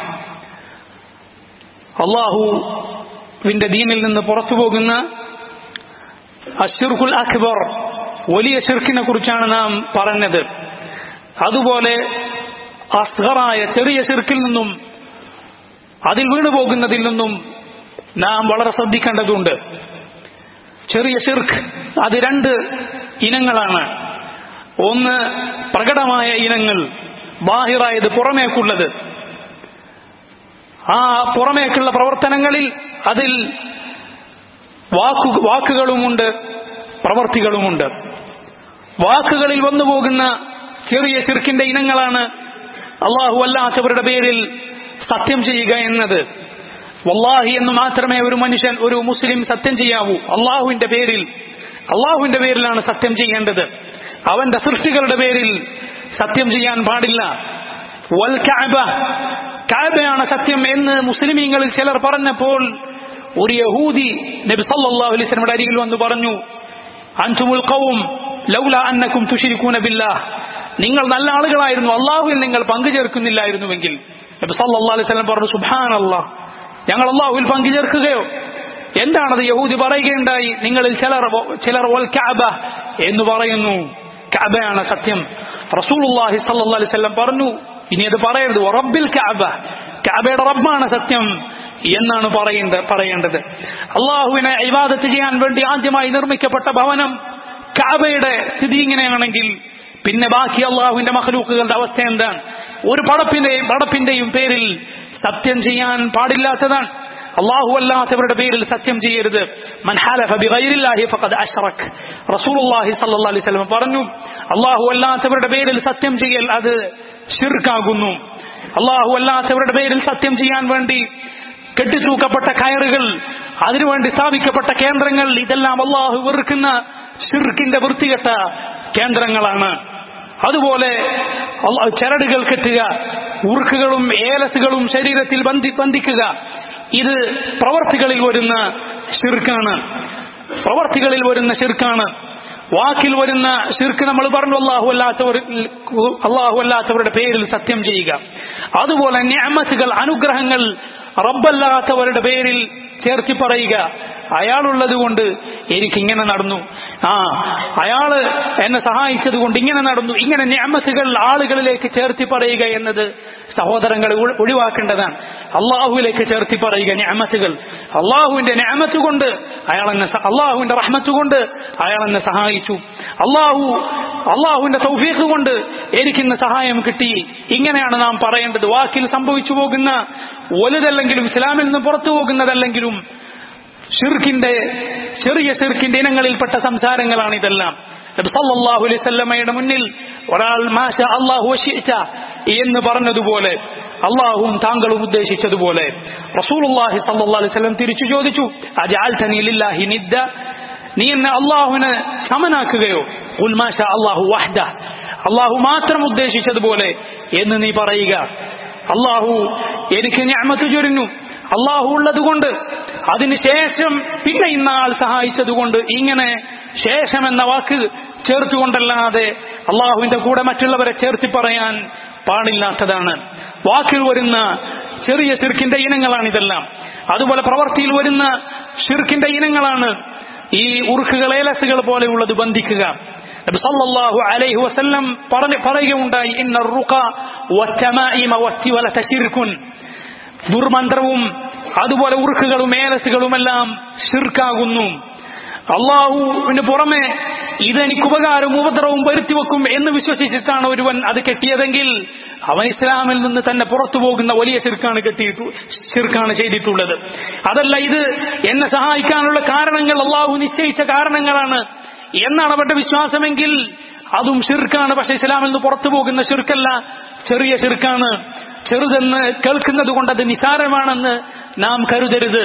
അള്ളാഹുവിന്റെ ദീനിൽ നിന്ന് പുറത്തു പോകുന്ന അഷിർഖുൽ അക്ബർ വലിയ ഷിർക്കിനെ കുറിച്ചാണ് നാം പറഞ്ഞത് അതുപോലെ അസ്ഹറായ ചെറിയ ഷിർക്കിൽ നിന്നും അതിൽ വീണുപോകുന്നതിൽ നിന്നും നാം വളരെ ശ്രദ്ധിക്കേണ്ടതുണ്ട് ചെറിയ ഷിർക്ക് അത് രണ്ട് ഇനങ്ങളാണ് ഒന്ന് പ്രകടമായ ഇനങ്ങൾ ബാഹിറായത് പുറമേക്കുള്ളത് ആ പുറമേക്കുള്ള പ്രവർത്തനങ്ങളിൽ അതിൽ വാക്കു വാക്കുകളുമുണ്ട് പ്രവർത്തികളുമുണ്ട് വാക്കുകളിൽ വന്നുപോകുന്ന ചെറിയ ചെറുക്കിന്റെ ഇനങ്ങളാണ് അള്ളാഹു അല്ലാത്തവരുടെ പേരിൽ സത്യം ചെയ്യുക എന്നത് വല്ലാഹി എന്ന് മാത്രമേ ഒരു മനുഷ്യൻ ഒരു മുസ്ലിം സത്യം ചെയ്യാവൂ അള്ളാഹുവിന്റെ പേരിൽ അള്ളാഹുവിന്റെ പേരിലാണ് സത്യം ചെയ്യേണ്ടത് അവന്റെ സൃഷ്ടികളുടെ പേരിൽ സത്യം ചെയ്യാൻ പാടില്ല വൽ കഅബ കഅബയാണ് സത്യം എന്ന് മുസ്ലിമീങ്ങളിൽ ചിലർ പറഞ്ഞപ്പോൾ ഒരു യഹൂദി നബി സല്ലല്ലാഹു അലൈഹി വസല്ലമയുടെ അരികിൽ വന്ന് പറഞ്ഞു അൻതുമുൽ ഖൗം ലൗല അന്നക്കും തുശ്രികൂന ബില്ലാഹ് നിങ്ങൾ നല്ല ആളുകളായിരുന്നു അള്ളാഹുവിൽ നിങ്ങൾ പങ്കു ചേർക്കുന്നില്ലായിരുന്നുവെങ്കിൽ നബി സല്ലല്ലാഹു അലൈഹി വസല്ലം പറഞ്ഞു സുബ്ഹാനല്ലാഹ് ഞങ്ങൾ അള്ളാഹുവിൽ പങ്കു ചേർക്കുകയോ എന്താണത് യഹൂദി പറയുകയുണ്ടായി നിങ്ങളിൽ ചിലർ ചിലർ വൽ കഅബ എന്ന് പറയുന്നു കഅബയാണ് സത്യം റസൂലുള്ളാഹി സല്ലല്ലാഹു അലൈഹി വസല്ലം പറഞ്ഞു ഇനി അത് പറയരുത് റബ്ബിൽ കഅബ കഅബയുടെ റബ്ബാണ് സത്യം എന്നാണ് പറയേണ്ടത് പറയേണ്ടത് അള്ളാഹുവിനെ ഇബാദത്ത് ചെയ്യാൻ വേണ്ടി ആദ്യമായി നിർമ്മിക്കപ്പെട്ട ഭവനം കഅബയുടെ സ്ഥിതി ഇങ്ങനെയാണെങ്കിൽ പിന്നെ ബാക്കി അള്ളാഹുവിന്റെ മഹലൂക്കുകളുടെ അവസ്ഥ എന്താണ് ഒരു പടപ്പിന്റെയും പടപ്പിന്റെയും പേരിൽ സത്യം ചെയ്യാൻ പാടില്ലാത്തതാണ് അള്ളാഹു അല്ലാത്തവരുടെ പേരിൽ സത്യം ചെയ്യരുത് മൻഹാലഫ ബിഗൈരില്ലാഹി ഫഖദ് അശ്റക് റസൂലുള്ളാഹി സ്വല്ലല്ലാഹു അലൈഹി വസല്ലം പറഞ്ഞു അള്ളാഹു അല്ലാത്തവരുടെ പേരിൽ സത്യം ചെയ്യൽ അത് ഷിർക്കാകുന്നു അള്ളാഹു അല്ലാത്തവരുടെ പേരിൽ സത്യം ചെയ്യാൻ വേണ്ടി കെട്ടിത്തൂക്കപ്പെട്ട കയറുകൾ അതിനുവേണ്ടി സ്ഥാപിക്കപ്പെട്ട കേന്ദ്രങ്ങൾ ഇതെല്ലാം അള്ളാഹു വെറുക്കുന്ന ഷിർക്കിന്റെ വൃത്തികെട്ട കേന്ദ്രങ്ങളാണ് അതുപോലെ ചരടുകൾ കെട്ടുക ഉറുക്കുകളും ഏലസുകളും ശരീരത്തിൽ ബന്ധി ബന്ധിക്കുക ഇത് പ്രവർത്തികളിൽ വരുന്ന ഷിർക്കാണ് പ്രവർത്തികളിൽ വരുന്ന ഷിർക്കാണ് വാക്കിൽ വരുന്ന ഷിർക്ക് നമ്മൾ പറഞ്ഞു അള്ളാഹു അല്ലാത്തവർ അള്ളാഹു അല്ലാത്തവരുടെ പേരിൽ സത്യം ചെയ്യുക അതുപോലെ ഞാമത്തുകൾ അനുഗ്രഹങ്ങൾ റബ്ബല്ലാത്തവരുടെ പേരിൽ ചേർത്തി പറയുക അയാളുള്ളത് കൊണ്ട് എനിക്ക് ഇങ്ങനെ നടന്നു ആ അയാള് എന്നെ സഹായിച്ചത് കൊണ്ട് ഇങ്ങനെ നടന്നു ഇങ്ങനെ ഞാമത്തുകൾ ആളുകളിലേക്ക് ചേർത്തി പറയുക എന്നത് സഹോദരങ്ങൾ ഒഴി- ഒഴിവാക്കേണ്ടതാണ് അള്ളാഹുവിലേക്ക് ചേർത്തി പറയുക ഞാമത്തുകൾ അള്ളാഹുവിന്റെ ഞാമത്ത് കൊണ്ട് അയാൾ എന്നെ സ- അള്ളാഹുവിന്റെ റഹ്മത്ത് കൊണ്ട് അയാൾ എന്നെ സഹായിച്ചു അള്ളാഹു അള്ളാഹുവിന്റെ തൗഫീഖ് കൊണ്ട് എനിക്കിന്ന് സഹായം കിട്ടി ഇങ്ങനെയാണ് നാം പറയേണ്ടത് വാക്കിൽ സംഭവിച്ചു പോകുന്ന വലുതല്ലെങ്കിലും ഇസ്ലാമിൽ നിന്ന് പുറത്തു പോകുന്നതല്ലെങ്കിലും ഷിർക്കിന്റെ ചെറിയ ഷിർക്കിന്റെ ഇനങ്ങളിൽപ്പെട്ട സംസാരങ്ങളാണ് ഇതെല്ലാം നബി സല്ലല്ലാഹു അലൈഹി വസല്ലമയുടെ മുന്നിൽ ഒരാൾ മാഷ അല്ലാഹു വശിഅത എന്ന് പറഞ്ഞതുപോലെ അള്ളാഹുവും താങ്കളും ഉദ്ദേശിച്ചതുപോലെ റസൂലുള്ളാഹി സല്ലല്ലാഹു അലൈഹി വസല്ലം തിരിച്ചു ചോദിച്ചു അജഅൽതനി ലില്ലാഹി നിദ്ദ നീ എന്നെ അള്ളാഹുവിന് സമനാക്കുകയോ ഖുൽ മാഷ അല്ലാഹു വഹ്ദ അള്ളാഹു മാത്രം ഉദ്ദേശിച്ചതുപോലെ എന്ന് നീ പറയുക അള്ളാഹു എനിക്ക് ഞാമത്ത് ചൊരിഞ്ഞു അള്ളാഹു ഉള്ളതുകൊണ്ട് അതിനുശേഷം പിന്നെ ഇന്ന ആൾ സഹായിച്ചതുകൊണ്ട് ഇങ്ങനെ ശേഷം എന്ന വാക്ക് ചേർത്തുകൊണ്ടല്ലാതെ അള്ളാഹുവിന്റെ കൂടെ മറ്റുള്ളവരെ ചേർത്തി പറയാൻ പാടില്ലാത്തതാണ് വാക്കിൽ വരുന്ന ചെറിയ ഷിർക്കിന്റെ ഇനങ്ങളാണ് ഇതെല്ലാം അതുപോലെ പ്രവൃത്തിയിൽ വരുന്ന ഷിർക്കിന്റെ ഇനങ്ങളാണ് ഈ ഉറുക്കുകൾ ഏലസുകൾ പോലെയുള്ളത് ബന്ധിക്കുക നബി സല്ലല്ലാഹു അലൈഹി വസല്ലം പറഞ്ഞ പറയുകയുണ്ടായി ഇന്ന റുഖ വത്തമാഇമ വത്തിവലത ശിർക്കുൻ ദുർമന്ത്രവും അതുപോലെ ഉറുക്കുകളും ഏലസുകളുമെല്ലാം ഷിർക്കാകുന്നു അള്ളാഹുവിന് പുറമെ ഇതെനിക്ക് ഉപകാരവും ഉപദ്രവവും വരുത്തി വെക്കും എന്ന് വിശ്വസിച്ചിട്ടാണ് ഒരുവൻ അത് കെട്ടിയതെങ്കിൽ അവൻ ഇസ്ലാമിൽ നിന്ന് തന്നെ പുറത്തു പോകുന്ന വലിയ ശിർക്കാണ് കെട്ടിയിട്ടു ശിർക്കാണ് ചെയ്തിട്ടുള്ളത് അതല്ല ഇത് എന്നെ സഹായിക്കാനുള്ള കാരണങ്ങൾ അള്ളാഹു നിശ്ചയിച്ച കാരണങ്ങളാണ് എന്നാണ് അവരുടെ വിശ്വാസമെങ്കിൽ അതും ഷിർക്കാണ് പക്ഷെ ഇസ്ലാമിൽ നിന്ന് പുറത്തു പോകുന്ന ഷിർക്കല്ല ചെറിയ ഷിർക്കാണ് ചെറുതെന്ന് കേൾക്കുന്നത് കൊണ്ട് അത് നിസാരമാണെന്ന് നാം കരുതരുത്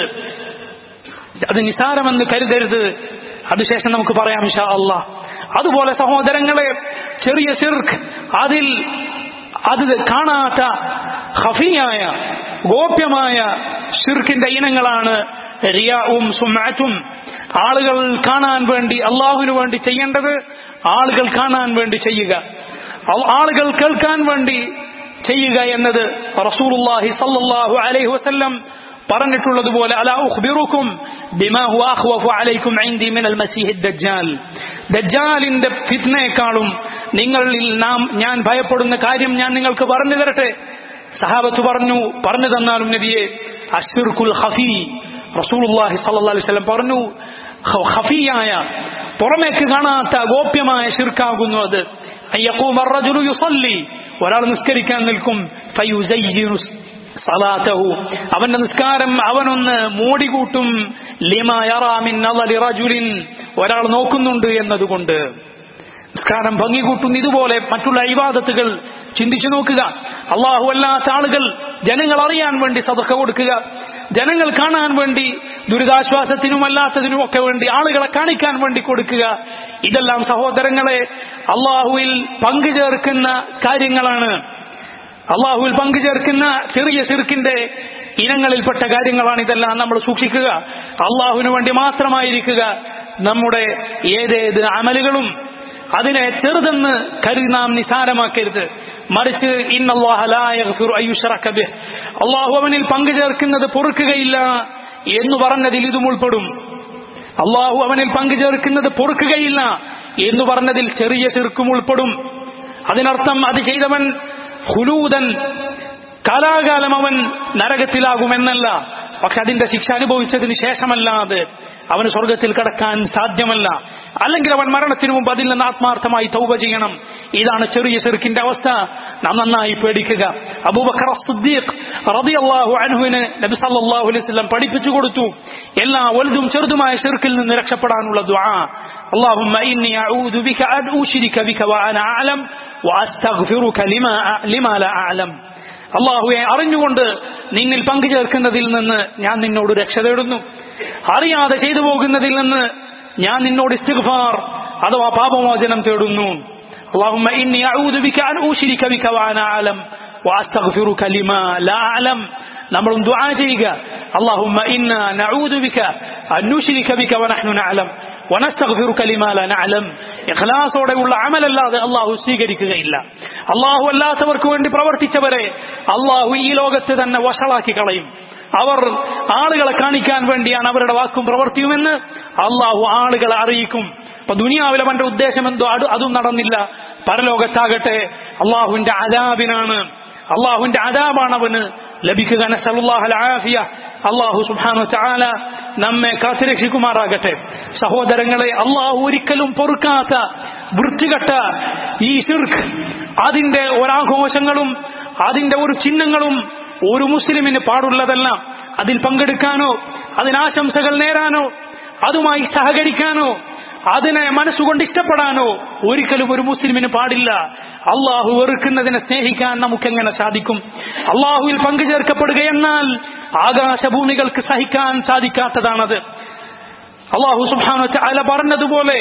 അത് നിസാരമെന്ന് കരുതരുത് അതിനുശേഷം നമുക്ക് പറയാം ഇൻഷാ അള്ളാ അതുപോലെ സഹോദരങ്ങളെ ചെറിയ ഷിർക്ക് അതിൽ അത് കാണാത്ത ഹഫിയായ ഗോപ്യമായ ഷിർക്കിന്റെ ഇനങ്ങളാണ് റിയാവും സുമാറ്റും ആളുകൾ കാണാൻ വേണ്ടി അള്ളാഹുവിന് വേണ്ടി ചെയ്യേണ്ടത് ആളുകൾ കാണാൻ വേണ്ടി ചെയ്യുക ആ- ആളുകൾ കേൾക്കാൻ വേണ്ടി ചെയ്യുക എന്നത് റസൂലുള്ളാഹി സല്ലല്ലാഹു അലൈഹി വസല്ലം പറഞ്ഞിട്ടുള്ളതുപോലെ അലാ ഉഖ്ബിറുക്കും ബിമാ ഹുവ അഖ്വഫു അലൈക്കും ഇൻദി മിനൽ മസീഹ് ദജ്ജാൽ ദജ്ജാലിന്റെ ഫിത്നയെക്കാളും നിങ്ങളിൽ നാം ഞാൻ ഭയപ്പെടുന്ന കാര്യം ഞാൻ നിങ്ങൾക്ക് പറഞ്ഞു തരട്ടെ സഹാബത്ത് പറഞ്ഞു പറഞ്ഞു തന്നാലും നബിയെ അഷ്ർഖുൽ ഖഫി റസൂലുള്ളാഹി സല്ലല്ലാഹു അലൈഹി വസല്ലം പറഞ്ഞു ഖ- ഖഫിയായ പുറമേക്ക് കാണാത്ത ഗോപ്യമായ ഷിർക്കാകുന്നു അത് അയ്യഖൂമ الرجل يصلي ഒരാൾ നിസ്കരിക്കാൻ നിൽക്കും ഫയുസയ്യിനു സലാത്തഹു അവന്റെ നിസ്കാരം അവനൊന്ന് മോടികൂട്ടും ലിമാ യറാ മിൻ നളരി റജുലിൻ ഒരാൾ നോക്കുന്നുണ്ട് എന്നതുകൊണ്ട് നിസ്കാരം ഭംഗി കൂട്ടുന്ന ഇതുപോലെ മറ്റുള്ള ഇബാദത്തുകൾ ചിന്തിച്ചു നോക്കുക അള്ളാഹു അല്ലാത്ത ആളുകൾ ജനങ്ങൾ അറിയാൻ വേണ്ടി സദക്ക കൊടുക്കുക ജനങ്ങൾ കാണാൻ വേണ്ടി ദുരിതാശ്വാസത്തിനും അല്ലാത്തതിനും ഒക്കെ വേണ്ടി ആളുകളെ കാണിക്കാൻ വേണ്ടി കൊടുക്കുക ഇതെല്ലാം സഹോദരങ്ങളെ അള്ളാഹുവിൽ പങ്കുചേർക്കുന്ന കാര്യങ്ങളാണ് അള്ളാഹുവിൽ പങ്കുചേർക്കുന്ന ചെറിയ ചെറുക്കിന്റെ ഇനങ്ങളിൽപ്പെട്ട കാര്യങ്ങളാണ് ഇതെല്ലാം നമ്മൾ സൂക്ഷിക്കുക അള്ളാഹുവിന് വേണ്ടി മാത്രമായിരിക്കുക നമ്മുടെ ഏതേത് അമലുകളും അതിനെ ചെറുതെന്ന് കരുതി നാം നിസാരമാക്കരുത് മറിച്ച് അള്ളാഹു അവനിൽ പങ്കുചേർക്കുന്നത് പൊറുക്കുകയില്ല എന്ന് പറഞ്ഞതിൽ ഇതും ഉൾപ്പെടും അള്ളാഹു അവനിൽ പങ്കുചേർക്കുന്നത് പൊറുക്കുകയില്ല എന്ന് പറഞ്ഞതിൽ ചെറിയ ചെറുക്കും ഉൾപ്പെടും അതിനർത്ഥം അത് ചെയ്തവൻ ഹുലൂദൻ കാലാകാലം അവൻ നരകത്തിലാകുമെന്നല്ല പക്ഷെ അതിന്റെ ശിക്ഷ അനുഭവിച്ചതിന് ശേഷമല്ലാതെ അവന് സ്വർഗത്തിൽ കടക്കാൻ സാധ്യമല്ല അല്ലെങ്കിൽ അവൻ മരണത്തിനു മുമ്പ് അതിൽ നിന്ന് ആത്മാർത്ഥമായി തൗബ ചെയ്യണം ഇതാണ് ചെറിയ ചെറുക്കിന്റെ അവസ്ഥ നാം നന്നായി പേടിക്കുക അബൂബക്കർ സിദ്ദീഖ് റളിയല്ലാഹു അൻഹുവിന് നബി സല്ലല്ലാഹു അലൈഹി വസല്ലം പഠിപ്പിച്ചു കൊടുത്തു എല്ലാ വലുതും ചെറുതുമായ ഷിർക്കിൽ നിന്ന് രക്ഷപ്പെടാനുള്ള ദുആ اللهم إني أعوذ بك أن أشرك بك وأنا أعلم وأستغفرك لما لما لا أعلم അള്ളാഹുവെ അറിഞ്ഞുകൊണ്ട് നിന്നിൽ പങ്കുചേർക്കുന്നതിൽ നിന്ന് ഞാൻ നിന്നോട് രക്ഷ തേടുന്നു അറിയാതെ ചെയ്തു പോകുന്നതിൽ നിന്ന് ഞാൻ നിന്നോട് ഇസ്തിഗ്ഫാർ അഥവാ പാപമോചനം തേടുന്നു اللهم إني أعوذ بك أن أشرك بك وأنا أعلم وأستغفرك لما لا أعلم നമ്മളും ദുആ ചെയ്യുക اللهم إنا نعوذ بك أن نشرك بك ونحن نعلم വനസ്തഗ്ഫിറുക ലിമാ ലാ നഅലം ഇഖ്ലാസോടെയുള്ള അമലല്ലാതെ അള്ളാഹു സ്വീകരിക്കുകയില്ല അള്ളാഹു അല്ലാത്തവർക്ക് വേണ്ടി പ്രവർത്തിച്ചവരെ അള്ളാഹു ഈ ലോകത്ത് തന്നെ വഷളാക്കി കളയും അവർ ആളുകളെ കാണിക്കാൻ വേണ്ടിയാണ് അവരുടെ വാക്കും പ്രവർത്തിയുമെന്ന് അള്ളാഹു ആളുകളെ അറിയിക്കും അപ്പൊ ദുനിയാവിൽ അവന്റെ ഉദ്ദേശം എന്തോ അത് അതും നടന്നില്ല പരലോകത്താകട്ടെ അള്ളാഹുവിന്റെ അദാബിനാണ് അള്ളാഹുവിന്റെ അദാബാണ് അവന് ലഭിക്കുക നസലുല്ലാഹുലാഫിയ അള്ളാഹു സുബാനു ചാല നമ്മെ കാത്തുരക്ഷിക്കുമാറാകട്ടെ സഹോദരങ്ങളെ അള്ളാഹു ഒരിക്കലും പൊറുക്കാത്ത വൃത്തികെട്ട ഈ ഷിർക്ക് അതിന്റെ ഒരാഘോഷങ്ങളും അതിന്റെ ഒരു ചിഹ്നങ്ങളും ഒരു മുസ്ലിമിന് പാടുള്ളതല്ല അതിൽ പങ്കെടുക്കാനോ അതിനാശംസകൾ നേരാനോ അതുമായി സഹകരിക്കാനോ അതിനെ മനസ്സുകൊണ്ട് ഇഷ്ടപ്പെടാനോ ഒരിക്കലും ഒരു മുസ്ലിമിന് പാടില്ല അള്ളാഹു വെറുക്കുന്നതിനെ സ്നേഹിക്കാൻ നമുക്കെങ്ങനെ സാധിക്കും അള്ളാഹുവിൽ പങ്കുചേർക്കപ്പെടുക എന്നാൽ ആകാശഭൂമികൾക്ക് സഹിക്കാൻ സാധിക്കാത്തതാണത് അള്ളാഹു സുബാനു അല പറഞ്ഞതുപോലെ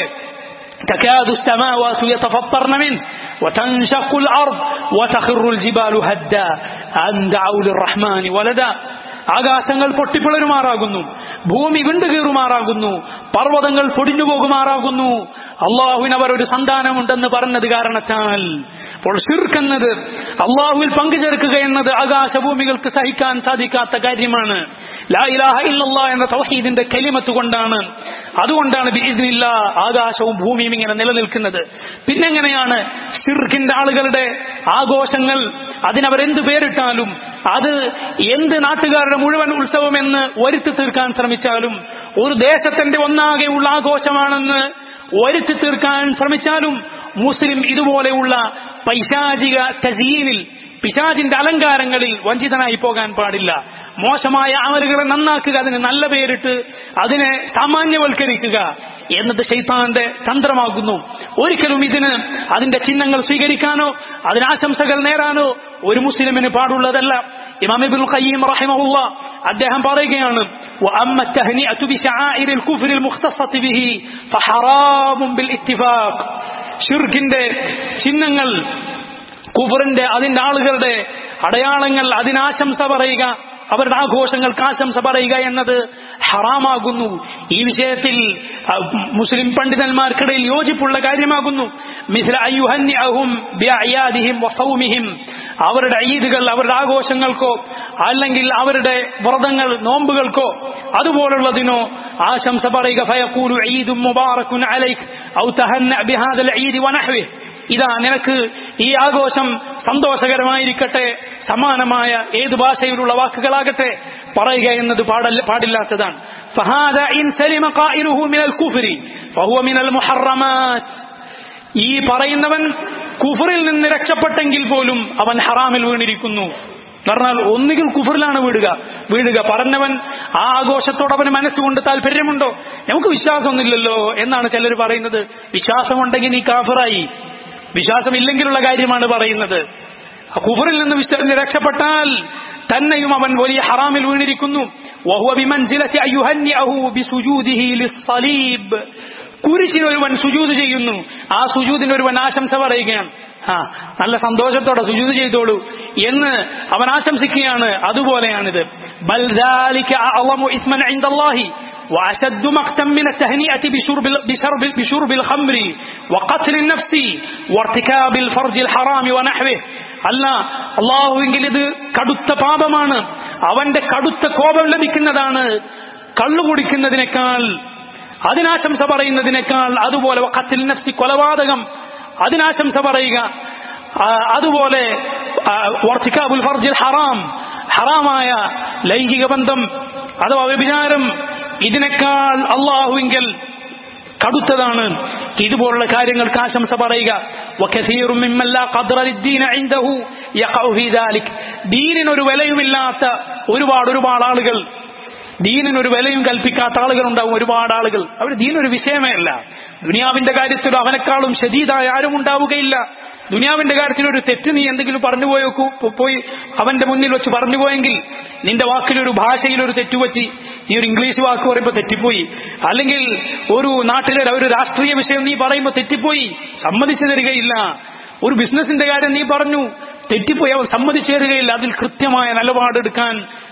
تكاد السماوات يتفطرن منه وتنشق الأرض وتخر الجبال هدا أن دعوا للرحمن ولدا ആകാശങ്ങൾ പൊട്ടിപ്പിളരുമാറാകുന്നു ഭൂമി വിണ്ടുകീറുമാറാകുന്നു പർവ്വതങ്ങൾ പൊടിഞ്ഞു പോകുമാറാകുന്നു അള്ളാഹുവിന് അവർ ഒരു സന്താനമുണ്ടെന്ന് പറഞ്ഞത് കാരണത്താൽ അപ്പോൾ ഷിർക്കെന്നത് അള്ളാഹുവിൽ പങ്കുചേർക്കുക എന്നത് ആകാശഭൂമികൾക്ക് സഹിക്കാൻ സാധിക്കാത്ത കാര്യമാണ് ലാ ഇലാഹ ഇല്ലല്ലാ എന്ന തൗഹീദിന്റെ കലിമത്ത് കൊണ്ടാണ് അതുകൊണ്ടാണ് ബിഇദ്നില്ല ആകാശവും ഭൂമിയും ഇങ്ങനെ നിലനിൽക്കുന്നത് പിന്നെങ്ങനെയാണ് ഷിർക്കിന്റെ ആളുകളുടെ ആഘോഷങ്ങൾ അതിനവരെന്ത് പേരിട്ടാലും അത് എന്ത് നാട്ടുകാരുടെ മുഴുവൻ ഉത്സവമെന്ന് വരുത്തി തീർക്കാൻ ശ്രമിച്ചാലും ഒരു ദേശത്തിന്റെ ഒന്നാകെയുള്ള ആഘോഷമാണെന്ന് വരുത്തി തീർക്കാൻ ശ്രമിച്ചാലും മുസ്ലിം ഇതുപോലെയുള്ള പൈശാചിക തസീനിൽ പിശാചിന്റെ അലങ്കാരങ്ങളിൽ വഞ്ചിതനായി പോകാൻ പാടില്ല മോശമായ അമലുകളെ നന്നാക്കുക അതിന് നല്ല പേരിട്ട് അതിനെ സാമാന്യവൽക്കരിക്കുക എന്നത് ഷെയ്ത്താന്റെ തന്ത്രമാകുന്നു ഒരിക്കലും ഇതിന് അതിന്റെ ചിഹ്നങ്ങൾ സ്വീകരിക്കാനോ അതിന് ആശംസകൾ നേരാനോ ഒരു മുസ്ലിമിന് പാടുള്ളതല്ല ഇമാം ഇബ്നുൽ ഖയ്യിം റഹിമഹുള്ള അദ്ദേഹം പറയുകയാണ് وأما التهنئة بشعائر الكفر المختصة به فحرام بالاتفاق ഷിർക്കിന്റെ ചിഹ്നങ്ങൾ കുഫറിന്റെ അതിന്റെ ആളുകളുടെ അടയാളങ്ങൾ അതിനാശംസ പറയുക അവരുടെ ആഘോഷങ്ങൾക്ക് ആശംസ പറയുക എന്നത് ഹറാമാകുന്നു ഈ വിഷയത്തിൽ അഹ്, മുസ്ലിം പണ്ഡിതന്മാർക്കിടയിൽ യോജിപ്പുള്ള കാര്യമാകുന്നു മിസ്ല അയ്യുഹന്യഹും ബിഅയാദിഹിം വസൗമിഹിം അവരുടെ ഈദുകൾ അവരുടെ ആഘോഷങ്ങൾക്കോ അല്ലെങ്കിൽ അവരുടെ വ്രതങ്ങൾ നോമ്പുകൾക്കോ അതുപോലുള്ളതിനോ ആശംസ പറയുക ഫയഖൂലു ഈദും മുബാറക്കുൻ അലൈക് ഔ തഹന്ന ബിഹാദൽ ഈദ് വനഹ്വിഹ് ഇതാ നിനക്ക് ഈ ആഘോഷം സന്തോഷകരമായിരിക്കട്ടെ സമാനമായ ഏത് ഭാഷയിലുള്ള വാക്കുകളാകട്ടെ പറയുക എന്നത് പാടല്ല പാടില്ലാത്തതാണ് فهذا إن سلم قائله من الكفر فهو من المحرمات ഈ പറയുന്നവൻ കുഫറിൽ നിന്ന് രക്ഷപ്പെട്ടെങ്കിൽ പോലും അവൻ ഹറാമിൽ വീണിരിക്കുന്നു എന്ന് പറഞ്ഞാൽ ഒന്നുകിൽ കുഫറിലാണ് വീടുക വീഴുക പറഞ്ഞവൻ ആ ആഘോഷത്തോട് അവന് മനസ്സുകൊണ്ട് താല്പര്യമുണ്ടോ നമുക്ക് വിശ്വാസമൊന്നുമില്ലല്ലോ എന്നാണ് ചിലർ പറയുന്നത് വിശ്വാസമുണ്ടെങ്കിൽ നീ കാഫറായി വിശ്വാസമില്ലെങ്കിലുള്ള കാര്യമാണ് പറയുന്നത് ആ കുഫറിൽ നിന്ന് വിശ്വ- രക്ഷപ്പെട്ടാൽ തന്നെയും അവൻ വലിയ ഹറാമിൽ വീണിരിക്കുന്നു وهو بمنزلة أن يهنئه بسجوده للصليب കുരിശിന് ഒരുവൻ സുജൂത് ചെയ്യുന്നു ആ സുജൂതിന് ഒരുവൻ ആശംസ പറയുകയാണ് ആ നല്ല സന്തോഷത്തോടെ സുജൂത് ചെയ്തോളൂ എന്ന് അവൻ ആശംസിക്കുകയാണ് അതുപോലെയാണിത് ബൽ ذلك أعظم إثما عند الله وأشد مقتا من التهنئة بشرب بشرب بشرب الخمر وقتل النفس وارتكاب الفرج الحرام ونحوه അല്ല അള്ളാഹുവെങ്കിൽ ഇത് കടുത്ത പാപമാണ് അവന്റെ കടുത്ത കോപം ലഭിക്കുന്നതാണ് കള്ളു കുടിക്കുന്നതിനേക്കാൾ അതിനാശംസ പറയുന്നതിനേക്കാൾ അതുപോലെ കത്തിൽ നഫ്സി കൊലപാതകം അതിനാശംസ പറയുക ആ, അതുപോലെ ആ, വർത്തിക്കാബുൽ ഫർജിൽ ഹറാം ഹറാമായ ലൈംഗിക ബന്ധം അഥവാ വ്യഭിചാരം ഇതിനേക്കാൾ അള്ളാഹുവിങ്കൽ കടുത്തതാണ് ഇതുപോലുള്ള കാര്യങ്ങൾക്ക് ആശംസ പറയുക وكثير ممن لا قدر للدين عنده يقع في ذلك ദീനിന് ഒരു വിലയുമില്ലാത്ത ഒരുപാട് ഒരുപാട് ആളുകൾ ദീനിന് ഒരു വിലയും കൽപ്പിക്കാത്ത ആളുകൾ ഉണ്ടാവും ഒരുപാട് ആളുകൾ അവർ ദീനൊരു വിഷയമേ അല്ല ദുനിയാവിന്റെ കാര്യത്തിൽ അവനെക്കാളും ശരീതായ ആരും ഉണ്ടാവുകയില്ല ദുനിയാവിന്റെ കാര്യത്തിൽ ഒരു തെറ്റ് നീ എന്തെങ്കിലും പറഞ്ഞു പോയോ പോയി അവന്റെ മുന്നിൽ വെച്ച് പറഞ്ഞു പോയെങ്കിൽ നിന്റെ വാക്കിലൊരു ഭാഷയിലൊരു തെറ്റുപറ്റി നീ ഒരു ഇംഗ്ലീഷ് വാക്ക് പറയുമ്പോൾ തെറ്റിപ്പോയി അല്ലെങ്കിൽ ഒരു നാട്ടിലെ ഒരു രാഷ്ട്രീയ വിഷയം നീ പറയുമ്പോൾ തെറ്റിപ്പോയി സമ്മതിച്ചു തരികയില്ല ഒരു ബിസിനസിന്റെ കാര്യം നീ പറഞ്ഞു തെറ്റിപ്പോയി അവൻ സമ്മതിച്ചു തരികയില്ല അതിൽ കൃത്യമായ നിലപാടെടുക്കാൻ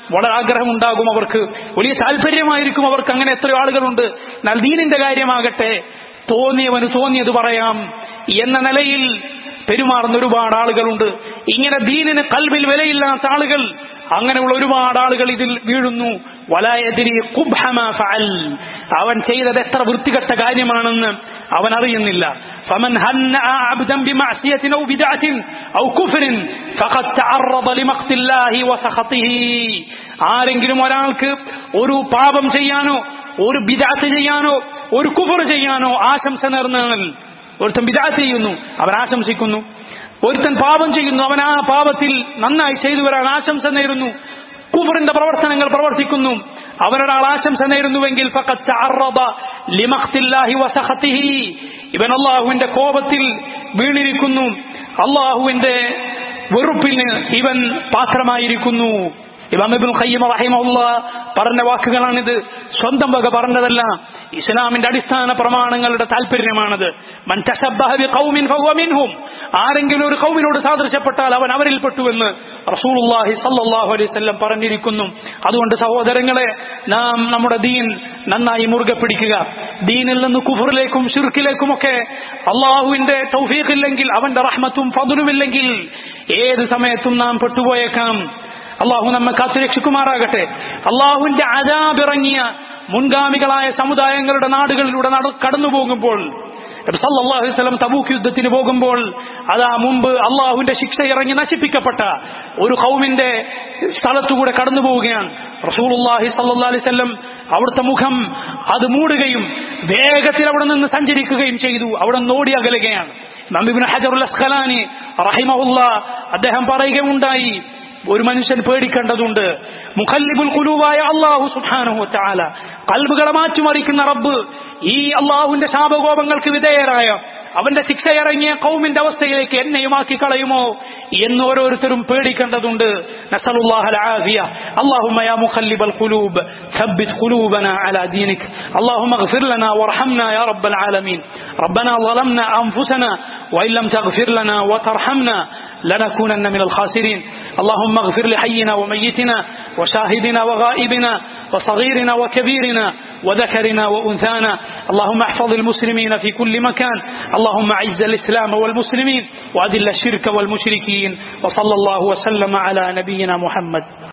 വളരെ ആഗ്രഹമുണ്ടാകും അവർക്ക് വലിയ താല്പര്യമായിരിക്കും അവർക്ക് അങ്ങനെ എത്രയോ ആളുകളുണ്ട് എന്നാൽ ദീനിന്റെ കാര്യമാകട്ടെ തോന്നിയവന് തോന്നിയത് പറയാം എന്ന നിലയിൽ പെരുമാറുന്ന ഒരുപാട് ആളുകളുണ്ട് ഇങ്ങനെ ദീനിന് കൽവിൽ വിലയില്ലാത്ത ആളുകൾ അങ്ങനെയുള്ള ഒരുപാട് ആളുകൾ ഇതിൽ വീഴുന്നു വലായതിരി കുബ്ഹമ ഫഅൽ അവൻ ചെയ്തത് എത്ര വൃത്തികെട്ട കാര്യമാണെന്ന് അവൻ അറിയുന്നില്ല فمن هنأ عبدا بمعصية أو بدعة أو كفر فقد تعرض لمقت الله وسخطه ആരെങ്കിലും ഒരാൾക്ക് ഒരു പാപം ചെയ്യാനോ ഒരു ബിദാത്ത് ചെയ്യാനോ ഒരു കുഫർ ചെയ്യാനോ ആശംസ നേർന്നാൽ ഒരുത്തൻ ബിദാത്ത് ചെയ്യുന്നു അവൻ ആശംസിക്കുന്നു ഒരുത്തൻ പാപം ചെയ്യുന്നു അവൻ ആ പാപത്തിൽ നന്നായി ചെയ്തു വരാൻ ആശംസ നേരുന്നു കുഫറിന്റെ പ്രവർത്തനങ്ങൾ പ്രവർത്തിക്കുന്നു അവനൊരാൾ ആശംസ നേരുന്നുവെങ്കിൽ ഫഖദ് തഅറദ ലിമഖ്തില്ലാഹി വസഖതിഹി ഇവൻ അള്ളാഹുവിന്റെ കോപത്തിൽ വീണിരിക്കുന്നു അള്ളാഹുവിന്റെ വെറുപ്പിന് ഇവൻ പാത്രമായിരിക്കുന്നു ഇമാം ഇബ്നുൽ ഖയ്യിം റഹിമഹുള്ള പറഞ്ഞ വാക്കുകളാണിത് സ്വന്തം വക പറഞ്ഞതല്ല ഇസ്ലാമിന്റെ അടിസ്ഥാന പ്രമാണങ്ങളുടെ താല്പര്യമാണത് മൻ തശബ്ബഹ ബിഖൗമിൻ ഫഹുവ മിൻഹും ആരെങ്കിലും ഒരു കൗമിനോട് സാദൃശ്യപ്പെട്ടാൽ അവൻ അവരിൽപ്പെട്ടുവെന്ന് റസൂലുള്ളാഹി സല്ലല്ലാഹു അലൈഹി വസല്ലം പറഞ്ഞിരിക്കുന്നു അതുകൊണ്ട് സഹോദരങ്ങളെ നാം നമ്മുടെ ദീൻ നന്നായി മുറുകെ പിടിക്കുക ദീനിൽ നിന്ന് കുഫറിലേക്കും ഷിർക്കിലേക്കുമൊക്കെ അള്ളാഹുവിന്റെ തൗഫീഖില്ലെങ്കിൽ അവന്റെ റഹ്മത്തും ഫضലുമില്ലെങ്കിൽ ഏത് സമയത്തും നാം പെട്ടുപോയേക്കാം അള്ളാഹു നമ്മെ കാത്തുരക്ഷിക്കുമാറാകട്ടെ അള്ളാഹുവിന്റെ അജാബിറങ്ങിയ മുൻഗാമികളായ സമുദായങ്ങളുടെ നാടുകളിലൂടെ നട- കടന്നു പോകുമ്പോൾ സല്ലാഹുസ്ലം തബൂക്ക് യുദ്ധത്തിന് പോകുമ്പോൾ അതാ മുമ്പ് അള്ളാഹുവിന്റെ ശിക്ഷ ഇറങ്ങി നശിപ്പിക്കപ്പെട്ട ഒരു കൗമിന്റെ സ്ഥലത്തുകൂടെ കടന്നു പോവുകയാണ് റസൂലുള്ളാഹി സല്ലാ അലൈവല്ലം അവിടുത്തെ മുഖം അത് മൂടുകയും വേഗത്തിൽ അവിടെ നിന്ന് സഞ്ചരിക്കുകയും ചെയ്തു അവിടെ നിന്ന് ഓടി അകലുകയാണ് നബിബിൻ ഹജറുൽ അസ്ഖലാനി റഹിമഹുല്ല അദ്ദേഹം പറയുകയുണ്ടായി ഒരു മനുഷ്യൻ പേടിക്കേണ്ടതുണ്ട് മുഖല്ലിബുൽ കുലൂവായ അള്ളാഹു സുബ്ഹാനഹു തആല കൽബുകളെ മാറ്റിമറിക്കുന്ന റബ്ബ് ഈ അള്ളാഹുവിന്റെ ശാപകോപങ്ങൾക്ക് വിധേയരായ അവന്റെ ശിക്ഷ ഇറങ്ങിയ കൗമിന്റെ അവസ്ഥയിലേക്ക് എന്നെയുമാക്കി കളയുമോ എന്ന് ഓരോരുത്തരും പേടിക്കേണ്ടതുണ്ട് നസലുല്ലാഹൽ ആഫിയ اللهم يا مخلب القلوب ثبت قلوبنا على دينك اللهم اغفر لنا وارحمنا يا رب العالمين ربنا ظلمنا أنفسنا وإن لم تغفر لنا وترحمنا لنكونن من الخاسرين اللهم اغفر لحينا وميتنا وشاهدنا وغائبنا وصغيرنا وكبيرنا وذكرنا وأنثانا اللهم احفظ المسلمين في كل مكان اللهم اعز الإسلام والمسلمين وأذل الشرك والمشركين وصلى الله وسلم على نبينا محمد